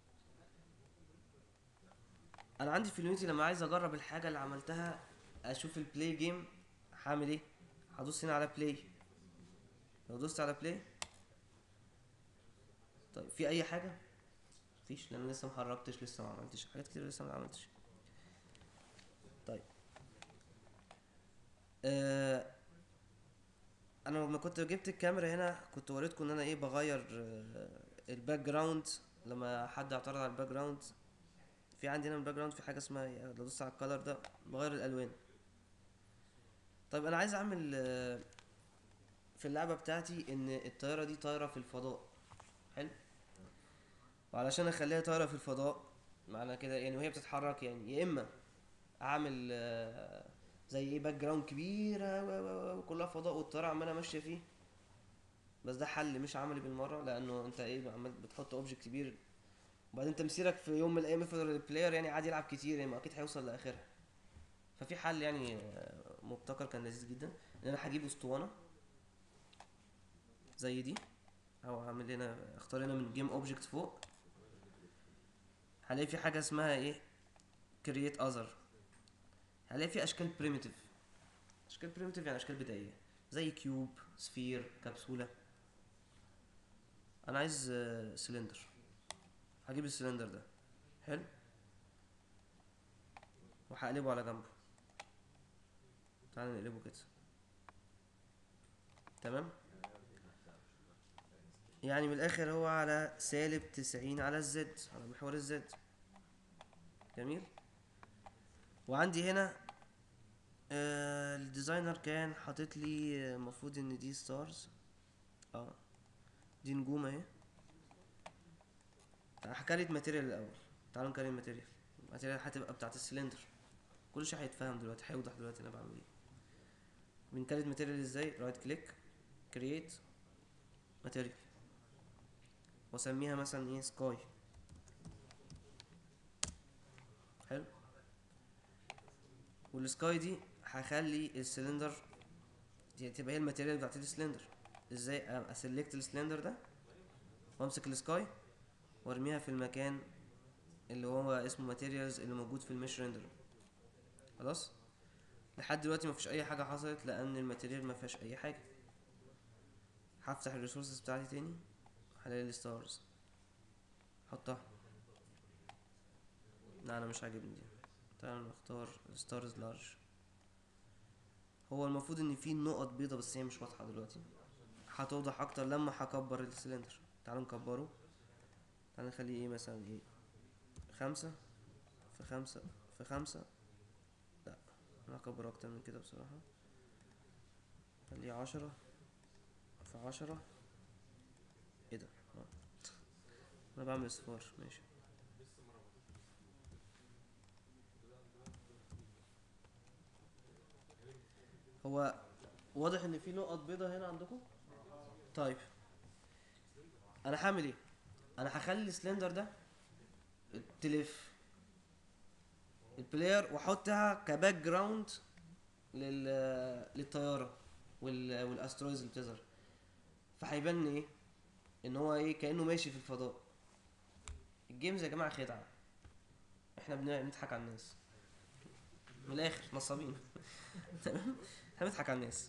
انا عندي في اليونيتي لما عايز اجرب الحاجه اللي عملتها اشوف البلاي جيم هعمل ايه هدوس هنا على بلاي لو دوست على بلاي طيب في اي حاجه مفيش لان لسه محركتش لسه ما عملتش حاجات كتير لسه ما عملتش طيب آه انا لما كنت جبت الكاميرا هنا كنت وريتكم ان انا ايه بغير آه الباك جراوند لما حد اعترض على الباك جراوند في عندي هنا الباك جراوند في حاجه اسمها إيه؟ لو دوست على الكالر ده بغير الالوان طيب انا عايز اعمل آه، في اللعبه بتاعتي ان الطياره دي طايره في الفضاء حلو وعلشان اخليها طايره في الفضاء معنى كده يعني وهي بتتحرك يعني يا اما اعمل آه، زي ايه باك جراوند كبيره و- و- و- كلها فضاء والطياره عماله ماشيه فيه بس ده حل مش عملي بالمره لانه انت ايه عمال بتحط اوبجكت كبير وبعدين تمثيلك في يوم من الايام افرض البلاير يعني قاعد يلعب كتير يعني ما اكيد هيوصل لاخرها ففي حل يعني آه، مبتكر كان لذيذ جدا ان انا هجيب اسطوانه زي دي او هعمل هنا اختار هنا من جيم اوبجكت فوق هلاقي في حاجه اسمها ايه كرييت اذر هلاقي في اشكال بريميتيف اشكال بريميتيف يعني اشكال بدائيه زي كيوب سفير كبسوله انا عايز آه، سلندر هجيب السلندر ده حلو وهقلبه على جنبه تعالى نقلبه كده تمام يعني من الاخر هو على سالب تسعين على الزد على محور الزد جميل وعندي هنا آه الديزاينر كان حاطط لي آه، المفروض ان دي ستارز اه دي نجوم اهي هكريت ماتيريال الاول تعالوا نكريت ماتيريال الماتيريال هتبقى بتاعت السلندر كل شيء هيتفهم دلوقتي هيوضح دلوقتي انا بعمل ايه بنكريت ماتيريال ازاي رايت كليك كرييت ماتيريال واسميها مثلا ايه سكاي حلو والسكاي دي هخلي السلندر دي تبقى هي الماتيريال بتاعت السلندر ازاي أ- اسلكت السلندر ده وامسك السكاي وارميها في المكان اللي هو اسمه ماتيريالز اللي موجود في المش ريندر خلاص لحد دلوقتي مفيش اي حاجه حصلت لان الماتيريال ما فيهاش اي حاجه هفتح الريسورسز بتاعتي تاني هلاقي الستارز حطها لا انا مش عاجبني دي تعال نختار ستارز لارج هو المفروض ان في نقط بيضة بس هي مش واضحة دلوقتي هتوضح اكتر لما هكبر السلندر تعالوا نكبره تعالوا نخليه ايه مثلا ايه خمسة في خمسة في خمسة لا انا هكبره اكتر من كده بصراحة خليه عشرة في عشرة ايه ده آه. انا بعمل اصفار ماشي هو واضح ان في نقط بيضة هنا عندكم طيب انا هعمل ايه انا هخلي السلندر ده تلف البلاير واحطها كباك جراوند لل للطياره وال... والاسترويز اللي بتظهر فهيبان ايه ان هو ايه كانه ماشي في الفضاء الجيمز يا جماعه خدعه احنا بن- بنضحك على الناس من الاخر نصابين تمام احنا بنضحك على الناس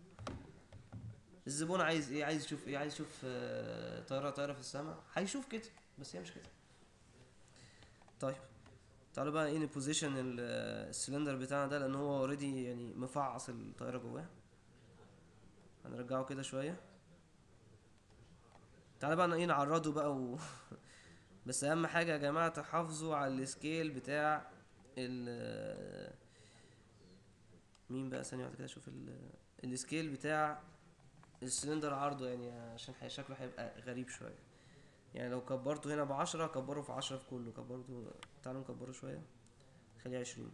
الزبون عايز ايه عايز يشوف ايه عايز يشوف آه، طياره طايره في السماء هيشوف كده بس هي مش كده طيب تعالوا بقى ايه نبوزيشن السلندر بتاعنا ده لان هو اوريدي يعني مفعص الطياره جواه هنرجعه كده شويه تعالى بقى ايه نعرضه بقى و بس اهم حاجه يا جماعه تحافظوا على السكيل بتاع ال مين بقى ثانيه واحده كده اشوف ال السكيل بتاع السلندر عرضه يعني عشان هي- شكله هيبقى غريب شويه يعني لو كبرته هنا بعشرة كبره في عشرة في كله كبرته تعالوا نكبره شوية خليه عشرين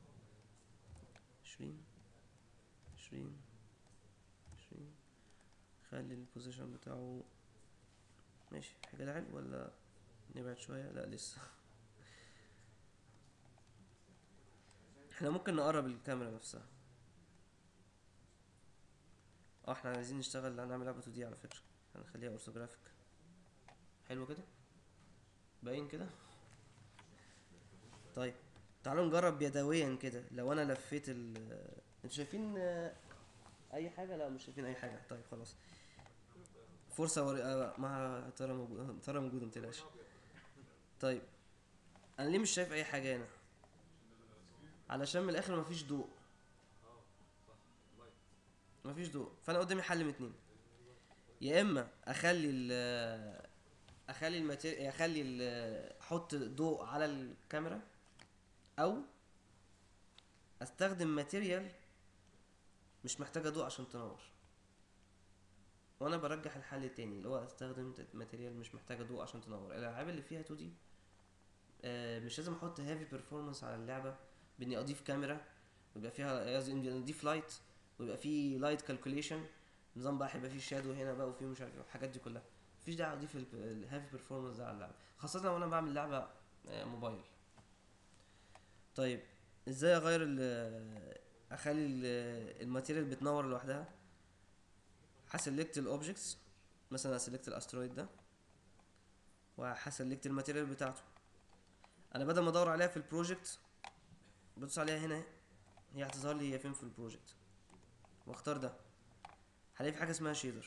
عشرين عشرين عشرين خلي البوزيشن بتاعه ماشي كده حلو ولا نبعد شوية لا لسه احنا ممكن نقرب الكاميرا نفسها اه احنا عايزين نشتغل هنعمل لعبة 2 دي على فكرة هنخليها اورثوجرافيك حلو كده باين كده طيب تعالوا نجرب يدويا كده لو انا لفيت ال انتوا شايفين آه، اي حاجه لا مش شايفين اي حاجه طيب خلاص فرصه ور... آه، ما ترى موجود ترى موجوده متقلقش طيب انا ليه مش شايف اي حاجه هنا علشان من الاخر مفيش ضوء مفيش ضوء فانا قدامي حل من اتنين يا اما اخلي ال اخلي الماتيريال اخلي ال- احط ضوء على الكاميرا او استخدم ماتيريال مش محتاجه ضوء عشان تنور وانا برجح الحل التاني اللي هو استخدم ماتيريال مش محتاجه ضوء عشان تنور الالعاب اللي فيها 2 دي آه، مش لازم احط هيفي بيرفورمانس على اللعبه باني اضيف كاميرا ويبقى فيها قصدي إني اضيف لايت ويبقى فيه لايت كالكوليشن نظام بقى هيبقى فيه شادو هنا بقى وفيه مش عارف إيه، الحاجات دي كلها مفيش داعي اضيف الهيفي بيرفورمانس ده على اللعبه خاصه لو انا بعمل لعبه آه، موبايل طيب ازاي اغير ال اخلي ال- الماتيريال بتنور لوحدها هسلكت الاوبجكتس مثلا هسلكت الاسترويد ده وهسلكت الماتيريال بتاعته انا بدل ما ادور عليها في البروجكت بدوس عليها هنا هي هتظهر لي هي فين في البروجكت واختار ده هلاقي في حاجه اسمها شيدر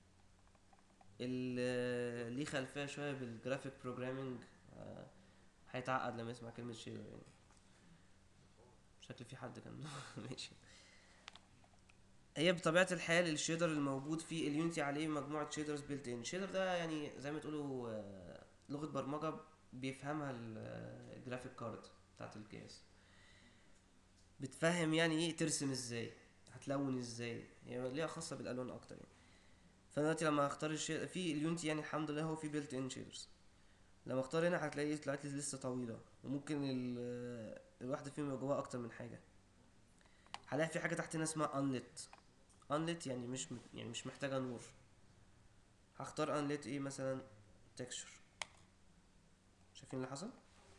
اللي ليه خلفيه شويه بالجرافيك بروجرامينج هيتعقد لما يسمع كلمه شيدر يعني شكل في حد كان ماشي هي بطبيعه الحال الشيدر الموجود في اليونتي عليه مجموعه شيدرز بيلت ان شيدر ده يعني زي ما تقولوا آه، لغه برمجه بيفهمها ال- آه، الجرافيك كارد بتاعت الكيس بتفهم يعني ايه ترسم ازاي هتلون ازاي هي ليها خاصه بالالوان اكتر يعني فانا دلوقتي لما اختار الشيء في اليونتي يعني الحمد لله هو في بيلت ان شيدرز لما اختار هنا هتلاقي طلعت لي لسه طويله وممكن ال- الواحده فيهم يبقى جواها اكتر من حاجه هلاقي في حاجه تحت هنا اسمها انلت انلت يعني مش م- يعني مش محتاجه نور هختار انلت ايه مثلا تكشر شايفين اللي حصل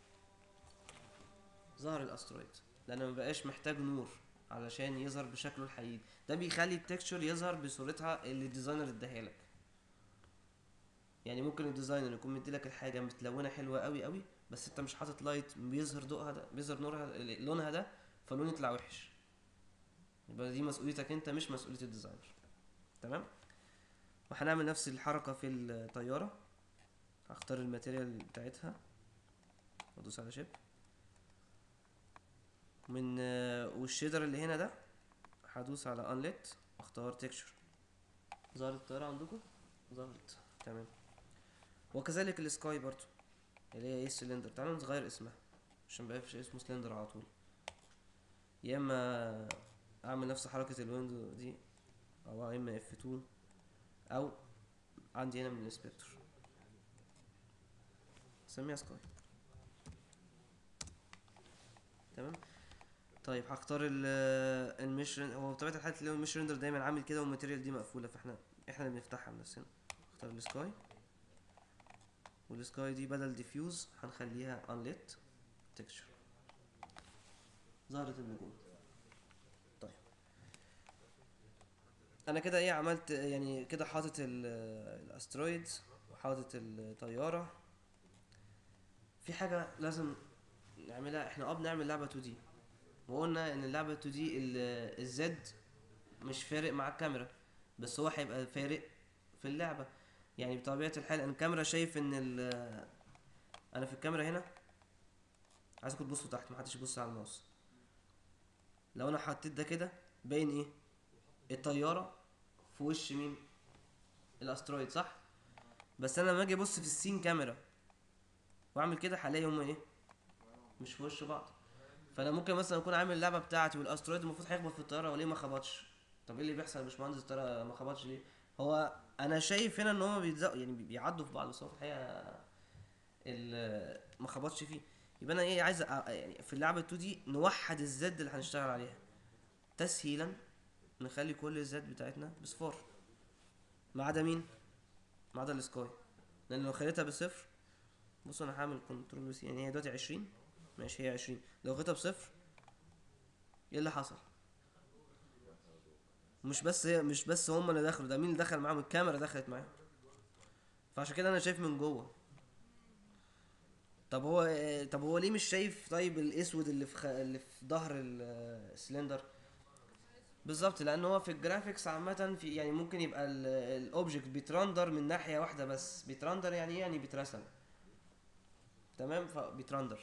ظهر الاسترويد لانه ما بقاش محتاج نور علشان يظهر بشكله الحقيقي ده بيخلي التكشر يظهر بصورتها اللي الديزاينر اداها لك يعني ممكن الديزاينر يكون مديلك الحاجه متلونه حلوه قوي قوي بس انت مش حاطط لايت بيظهر ضوءها ده بيظهر نورها لونها ده فاللون يطلع وحش يبقى دي مسؤوليتك انت مش مسؤوليه الديزاينر تمام وهنعمل نفس الحركه في الطياره هختار الماتيريال بتاعتها وادوس على شيب من آه، والشيدر اللي هنا ده هدوس على انلت واختار تكشر ظهرت الطياره عندكم ظهرت تمام وكذلك السكاي برضو اللي هي ايه السلندر تعالوا نغير اسمها عشان مبقاش اسمه سلندر على طول يا اما اعمل نفس حركة الويندو دي او يا اما اف 2 او عندي هنا من الانسبكتور سميها سكاي تمام طيب هختار ال المش هو بطبيعة الحال تلاقي المش ريندر دايما عامل كده والماتيريال دي مقفولة فاحنا احنا اللي بنفتحها بنفسنا اختار السكاي والسكاي دي بدل ديفيوز هنخليها unlit texture ظهرت النجوم طيب انا كده ايه عملت يعني كده حاطط ال- الاسترويد وحاطط الطياره في حاجه لازم نعملها احنا اه بنعمل لعبه 2 دي وقلنا ان اللعبه 2 دي الزد مش فارق مع الكاميرا بس هو هيبقى فارق في اللعبه يعني بطبيعه الحال ان الكاميرا شايف ان ال- انا في الكاميرا هنا عايزكم تبصوا تحت محدش يبص على الماوس لو انا حطيت ده كده باين ايه الطياره في وش مين الاسترويد صح بس انا لما اجي ابص في السين كاميرا واعمل كده هلاقي هما ايه مش في وش بعض فانا ممكن مثلا اكون عامل اللعبه بتاعتي والاسترويد المفروض هيخبط في الطياره وليه ما خبطش طب ايه اللي بيحصل يا باشمهندس الطياره ما خبطش ليه هو انا شايف هنا ان هما بيتزقوا يعني بي- بيعدوا في بعض بس هو في الحقيقه ال- ما خبطش فيه يبقى انا ايه عايز أ- يعني في اللعبه 2 دي نوحد الزد اللي هنشتغل عليها تسهيلا نخلي كل الزد بتاعتنا بصفار ما عدا مين ما عدا السكاي لان لو خليتها بصفر بص انا هعمل كنترول سي يعني هي دلوقتي 20 ماشي هي 20 لو خدتها بصفر ايه اللي حصل مش بس هي مش بس هم اللي دخلوا ده مين اللي دخل معاهم الكاميرا دخلت معاهم فعشان كده انا شايف من جوه طب هو طب هو ليه مش شايف طيب الاسود اللي في خ... اللي في ظهر ال- السلندر بالظبط لان هو في الجرافيكس عامه في يعني ممكن يبقى الاوبجكت بيترندر من ناحيه واحده بس بيترندر يعني ايه يعني بيترسم تمام فبيترندر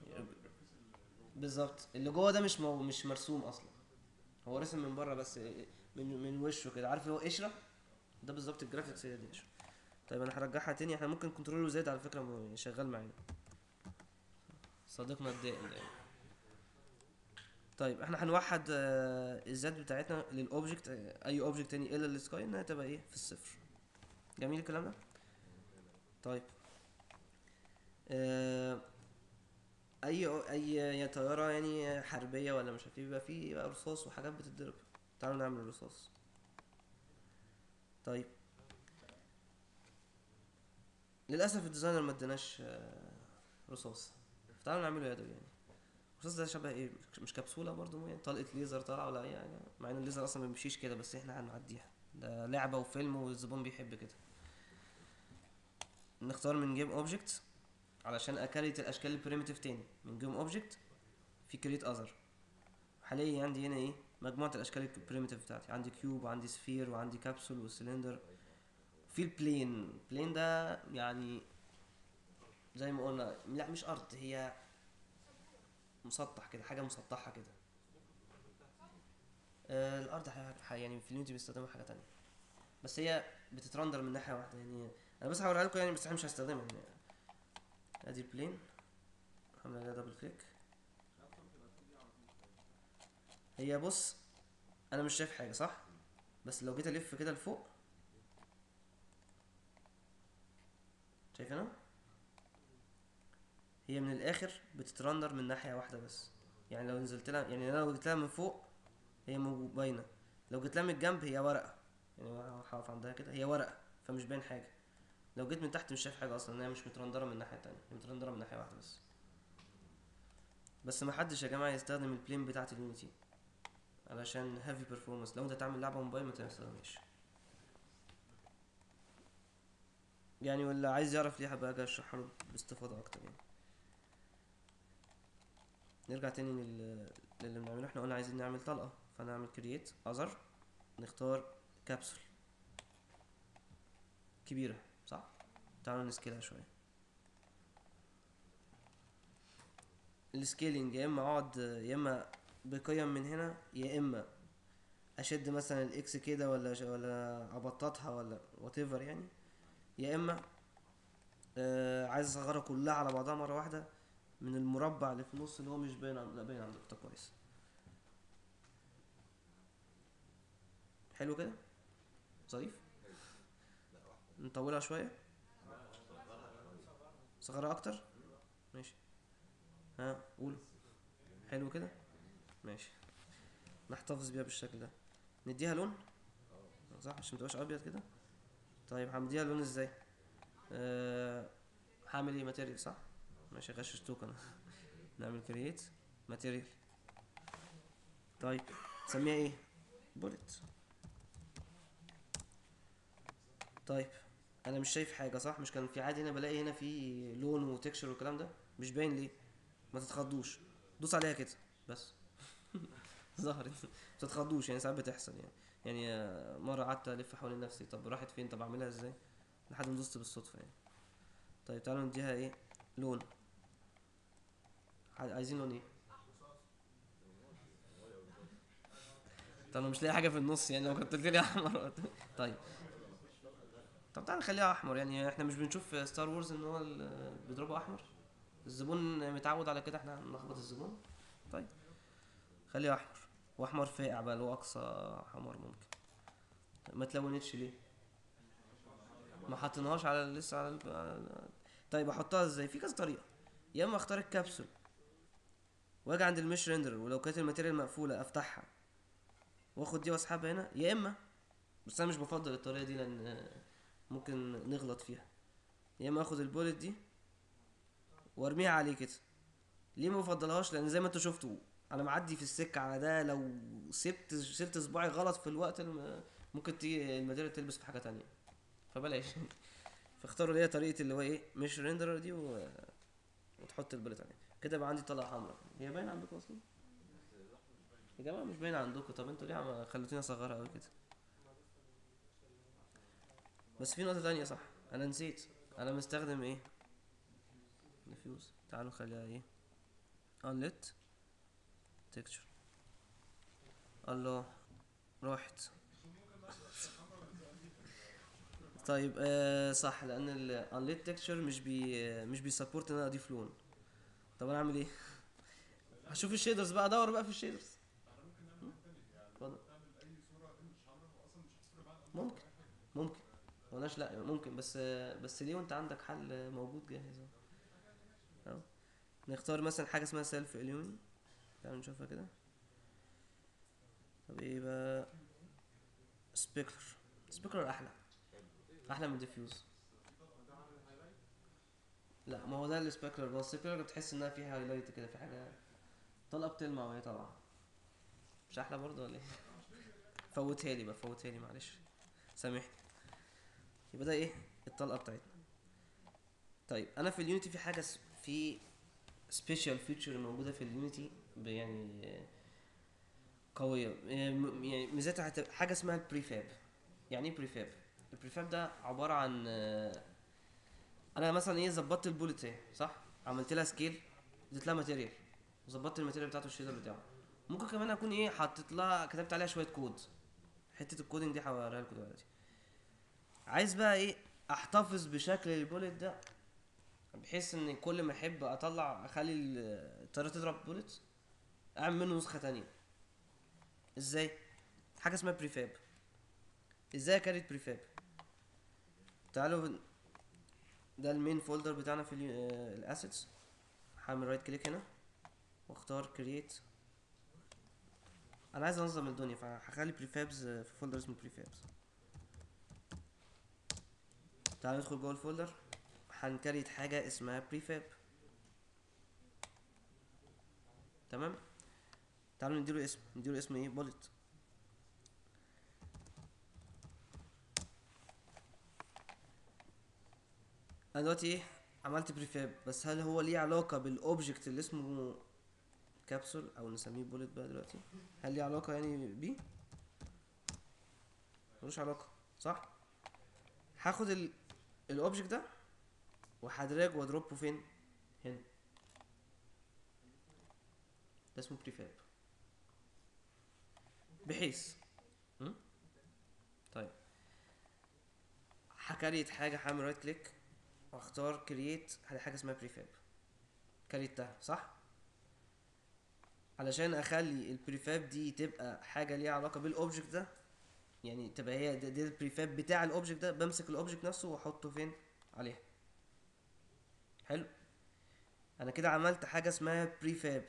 بالظبط اللي جوه ده مش مو... مش مرسوم اصلا هو رسم من بره بس من من وشه كده عارف اللي هو قشره ده بالظبط الجرافيكس هي دي قشره طيب انا هرجعها تاني احنا ممكن كنترول زد على فكره م- شغال معانا صديقنا الدائم ده يعني. طيب احنا هنوحد آه، الزد بتاعتنا للاوبجكت آه، اي اوبجكت تاني الا السكاي انها تبقى ايه في الصفر جميل الكلام ده طيب آه، اي اي يا طياره يعني حربيه ولا مش عارف ايه بيبقى فيه بقى رصاص وحاجات بتتضرب تعالوا نعمل رصاص طيب للاسف الديزاينر ما اداناش آه، رصاص تعالوا نعمله يدوي يعني الرصاص ده شبه ايه مش كبسوله برضو يعني طلقه ليزر طالعه ولا اي حاجه مع ان الليزر اصلا ما بيمشيش كده بس احنا هنعديها ده لعبه وفيلم والزبون بيحب كده نختار من جيم اوبجكت علشان اكريت الاشكال البريمتيف تاني من جيم اوبجكت في كريت اذر هلاقي عندي هنا ايه مجموعه الاشكال البريمتيف بتاعتي عندي كيوب وعندي سفير وعندي كابسول وسلندر في البلين البلين ده يعني زي ما قلنا لا مش ارض هي مسطح كده حاجه مسطحه كده آه الارض ح- ح- يعني في اليونتي بيستخدمها حاجه تانية بس هي بتترندر من ناحيه واحده يعني انا بس هوريها لكم يعني بس احنا مش هستخدمها يعني ادي البلين عامله عليها دبل كليك هي بص انا مش شايف حاجه صح بس لو جيت الف كده لفوق شايف هنا هي من الاخر بتترندر من ناحيه واحده بس يعني لو نزلت لها يعني انا لو جيت لها من فوق هي مو- باينه لو جيت لها من الجنب هي ورقه يعني هقف عندها كده هي ورقه فمش باين حاجه لو جيت من تحت مش شايف حاجه اصلا هي مش مترندره من الناحيه التانية هي مترندره من ناحيه واحده بس بس ما حدش يا جماعه يستخدم البلين بتاعه اليونيتي علشان هافي بيرفورمانس لو انت تعمل لعبه موبايل ما تستخدمهاش يعني واللي عايز يعرف ليه هبقى اجي اشرحها له باستفاضه اكتر يعني نرجع تاني لل... للي بنعمله احنا قلنا عايزين نعمل طلقه فنعمل كرييت اذر نختار كبسول كبيره صح تعالوا نسكيلها شويه السكيلينج يا اما اقعد يا اما بقيم من هنا يا اما اشد مثلا الاكس كده ولا ش- ولا ابططها ولا وات يعني يا اما آه عايز اصغرها كلها على بعضها مره واحده من المربع اللي في النص اللي هو مش باين عند- لا باين عندك ده كويس حلو كده ظريف نطولها شويه صغيرة اكتر ماشي ها قولوا حلو كده ماشي نحتفظ بيها بالشكل ده نديها لون صح عشان متبقاش ابيض كده طيب هنديها لون ازاي أه هعمل ايه ماتيريال صح ماشي غششتوك انا نعمل كرييت ماتيريال طيب نسميها ايه بوليت طيب انا مش شايف حاجه صح مش كان في عادي هنا بلاقي هنا في لون وتكشر والكلام ده مش باين ليه ما تتخضوش دوس عليها كده بس ظهرت ما تتخضوش يعني ساعات بتحصل يعني يعني آه، مره قعدت الف حوالين نفسي طب راحت فين طب اعملها ازاي لحد ما دوست بالصدفه يعني طيب تعالوا نديها ايه لون عاي- عايزين لون ايه طب انا مش لاقي حاجه في النص يعني لو كنت قلت لي احمر طيب طب تعالى نخليها احمر يعني احنا مش بنشوف في ستار وورز ان هو ال- بيضربوا احمر الزبون متعود على كده احنا هنلخبط الزبون طيب خليه احمر واحمر فاقع بقى اللي هو اقصى حمر ممكن ما تلونتش ليه ما حطيناهاش على لسه على, ال- على طيب احطها ازاي في كذا طريقه يا اما اختار الكبسول واجي عند المش ريندر ولو كانت الماتيريال مقفوله افتحها واخد دي واسحبها هنا يا اما بس انا مش بفضل الطريقه دي لان ممكن نغلط فيها يا اما اخد البولت دي وارميها عليه كده ليه ما بفضلهاش لان زي ما انتوا شفتوا انا معدي في السكه على ده لو سبت شلت صباعي غلط في الوقت الم... ممكن تيجي الماتيريال تلبس في حاجه تانية فبلاش فاختاروا اللي هي طريقه اللي هو ايه مش ريندر دي و... وتحط البولت عليه كده بقى عندي طلقه حمراء هي باينه عندكم اصلا يا جماعه مش باينه عندكم طب انتوا ليه عم- خليتوني اصغرها قوي كده بس في نقطه تانية صح انا نسيت انا مستخدم ايه ديفيوز تعالوا نخليها ايه unlit texture الله رحت طيب آه صح لان ال unlit texture مش بي مش بيسبورت ان انا اضيف لون طب انا اعمل ايه هشوف الشيدرز بقى ادور بقى في الشيدرز اتفضل ممكن ممكن مقلناش لا ممكن بس بس ليه وانت عندك حل موجود جاهز اهو اهو نختار مثلا حاجه اسمها سيلف اليومن تعالوا نشوفها كده طب ايه بقى سبيكلر سبيكلر احلى احلى من ديفيوز لا ما هو ده السبيكلر بس السبيكلر بتحس انها فيها هايلايت كده في حاجه طلقه بتلمع وهي طالعه مش احلى برضه ولا ايه فوتها لي بقى فوتها لي معلش سامحني يبقى ده ايه الطلقه بتاعتنا طيب انا في اليونيتي في حاجه س- في سبيشال فيتشر موجوده في اليونيتي ب- يعني آه، قويه آه، م- يعني ميزتها هتبقى حاجه اسمها البريفاب يعني ايه بريفاب البريفاب ده عباره عن آه، انا مثلا ايه ظبطت البولت اهي صح عملت لها سكيل اديت لها ماتيريال وظبطت الماتيريال بتاعته الشيدر بتاعه ممكن كمان اكون ايه حطيت لها كتبت عليها شويه كود حته الكودنج دي هوريها لكم دلوقتي عايز بقى ايه احتفظ بشكل البولت ده بحيث ان كل ما احب اطلع اخلي ال- الطياره تضرب بولت اعمل منه نسخه تانية ازاي حاجه اسمها بريفاب ازاي اكريت بريفاب تعالوا بن- ده المين فولدر بتاعنا في الاسيتس هعمل رايت كليك هنا واختار كرييت انا عايز انظم الدنيا فهخلي بريفابز في فولدر اسمه بريفابز تعالوا ندخل جوه الفولدر هنكريت حاجة اسمها بريفاب تمام تعالوا نديله اسم نديله اسم ايه بولت انا دلوقتي ايه عملت بريفاب بس هل هو ليه علاقة بالاوبجكت اللي اسمه كابسول او نسميه بولت بقى دلوقتي هل ليه علاقة يعني بيه ملوش علاقة صح هاخد ال الاوبجكت ده وهدراج وادروبه فين هنا ده اسمه بريفاب بحيث م? طيب هكريت حاجة هعمل رايت كليك واختار كرييت على حاجة اسمها بريفاب كريتها صح علشان اخلي البريفاب دي تبقى حاجة ليها علاقة بالاوبجكت ده يعني تبقى هي ده, ده البريفاب بتاع الاوبجكت ده بمسك الاوبجكت نفسه واحطه فين عليها حلو انا كده عملت حاجه اسمها بريفاب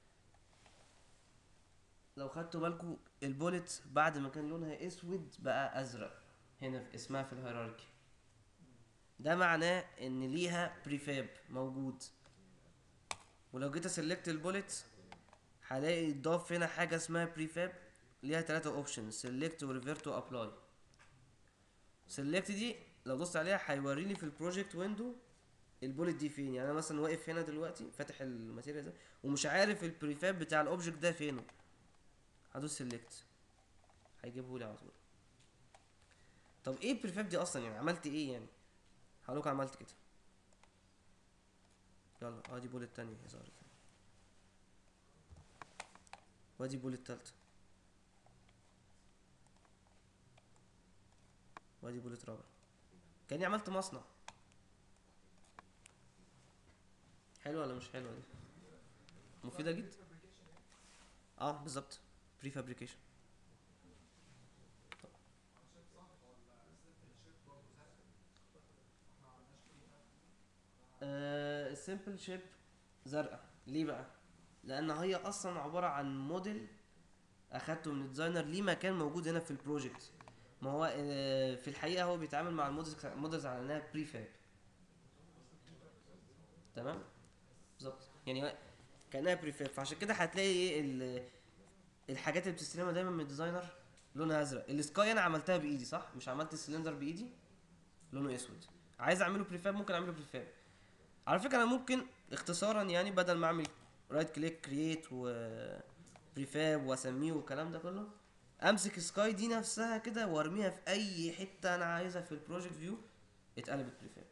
لو خدتوا بالكم البولت بعد ما كان لونها اسود بقى ازرق هنا في اسمها في الهيراركي ده معناه ان ليها بريفاب موجود ولو جيت اسلكت البولت هلاقي اتضاف هنا حاجه اسمها بريفاب ليها ثلاثة اوبشن سيلكت وريفيرت وابلاي سيلكت دي لو دوست عليها هيوريني في البروجكت ويندو البولت دي فين يعني انا مثلا واقف هنا دلوقتي فاتح الماتيريال ده ومش عارف البريفاب بتاع الاوبجكت ده فينه هدوس سيلكت هيجيبه لي على طول طب ايه البريفاب دي اصلا يعني عملت ايه يعني هقول لكم عملت كده يلا ادي بولت تانية هي ظهرت وادي بولت تالتة وادي بولت رابعة كاني عملت مصنع حلوه ولا مش حلوه دي مفيده جدا اه بالظبط بري فابريكيشن السيمبل شيب زرقاء ليه بقى لان هي اصلا عباره عن موديل اخدته من ديزاينر ليه مكان موجود هنا في البروجكت ما هو آه، في الحقيقه هو بيتعامل مع المودلز مودلز على انها بري فاب تمام بالظبط يعني هو كانها بري فاب فعشان كده هتلاقي ايه ال- الحاجات اللي بتستلمها دايما من الديزاينر لونها ازرق السكاي انا عملتها بايدي صح مش عملت السلندر بايدي لونه اسود عايز اعمله بريفاب ممكن اعمله بريفاب على فكره انا ممكن اختصارا يعني بدل ما اعمل رايت كليك كرييت و بريفاب واسميه والكلام ده كله امسك سكاي دي نفسها كده وارميها في اي حته انا عايزها في البروجكت فيو اتقلبت بريفاب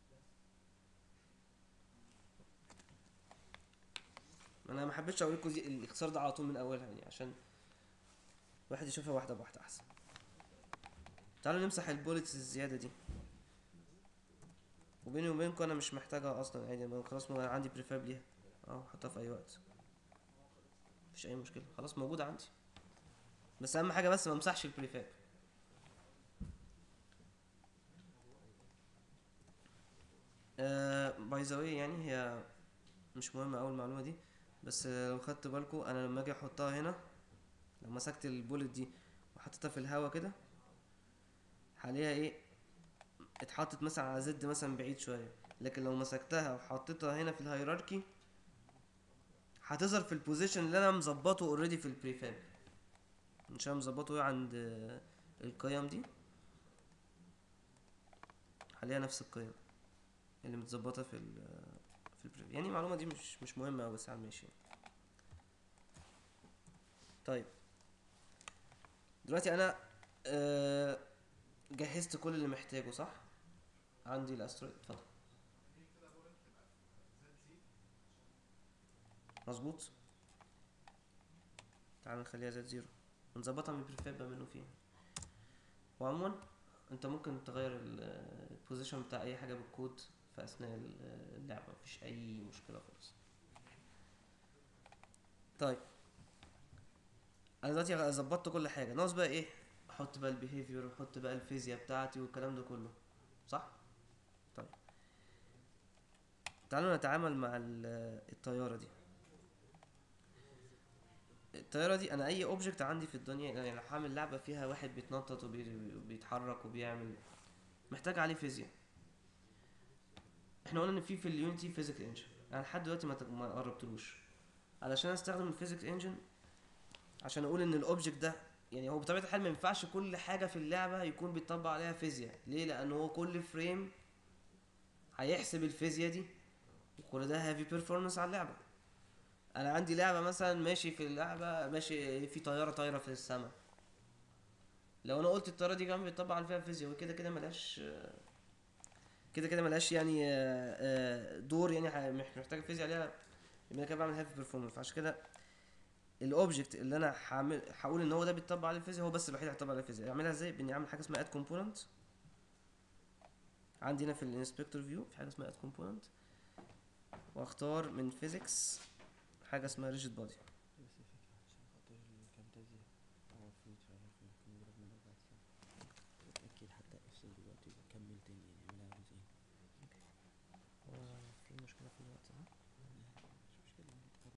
انا ما حبيتش اوريكم دي الاختصار ده على طول من اولها يعني عشان الواحد يشوفها واحده بواحده احسن تعالوا نمسح البوليتس الزياده دي وبيني وبينكم انا مش محتاجها اصلا عادي انا خلاص ما عندي بريفاب ليها اه احطها في اي وقت مفيش اي مشكله خلاص موجوده عندي بس اهم حاجه بس ما امسحش البريفاب باي ذا واي يعني هي مش مهمه اول المعلومه دي بس آه، لو خدت بالكم انا لما اجي احطها هنا لو مسكت البولت دي وحطيتها في الهوا كده هلاقيها ايه اتحطت مثلا على زد مثلا بعيد شويه لكن لو مسكتها وحطيتها هنا في الهيراركي هتظهر في البوزيشن اللي انا مظبطه اوريدي في البريفاب مش انا مظبطه ايه عند آه، القيم دي هلاقيها نفس القيم اللي متظبطه في ال في البريفاب يعني المعلومه دي مش مش مهمه أوي بس على الماشي طيب دلوقتي انا آه، جهزت كل اللي محتاجه صح عندي الاسترويد اتفضل مظبوط تعال نخليها زد زيرو ونظبطها من البريفاب بقى منه فيها وعموما انت ممكن تغير البوزيشن بتاع اي حاجه بالكود في اثناء ال- اللعبه مفيش اي مشكله خالص طيب انا دلوقتي ظبطت كل حاجه ناقص بقى ايه احط بقى البيهيفير واحط بقى الفيزياء بتاعتي والكلام ده كله صح طيب تعالوا نتعامل مع ال- الطياره دي الطياره دي انا اي اوبجكت عندي في الدنيا يعني لو هعمل لعبه فيها واحد بيتنطط وبي- وبيتحرك وبيعمل محتاج عليه فيزياء احنا قلنا ان في في اليونيتي فيزيك انجن انا لحد دلوقتي ما ت- ما قربتلوش علشان استخدم الفيزيك انجن عشان اقول ان الاوبجكت ده يعني هو بطبيعه الحال ما ينفعش كل حاجه في اللعبه يكون بيطبق عليها فيزياء ليه لان هو كل فريم هيحسب الفيزياء دي وكل ده هافي بيرفورمانس على اللعبه انا عندي لعبه مثلا ماشي في اللعبه ماشي في طياره طايره في السماء لو انا قلت الطياره دي كمان بيطبق على فيها فيزياء وكده كده ملهاش كده كده ملهاش يعني آه، آه، دور يعني ح- مح- محتاج فيزياء عليها يبقى انا كده بعمل هافي بيرفورمانس فعشان كده الاوبجكت اللي انا هعمل هقول ان هو ده بيطبق عليه الفيزياء هو بس الوحيد اللي هيطبق عليه الفيزياء اعملها ازاي باني اعمل حاجه اسمها اد كومبوننت عندي هنا في الانسبكتور فيو في حاجه اسمها اد كومبوننت واختار من فيزيكس حاجه اسمها ريجيد بودي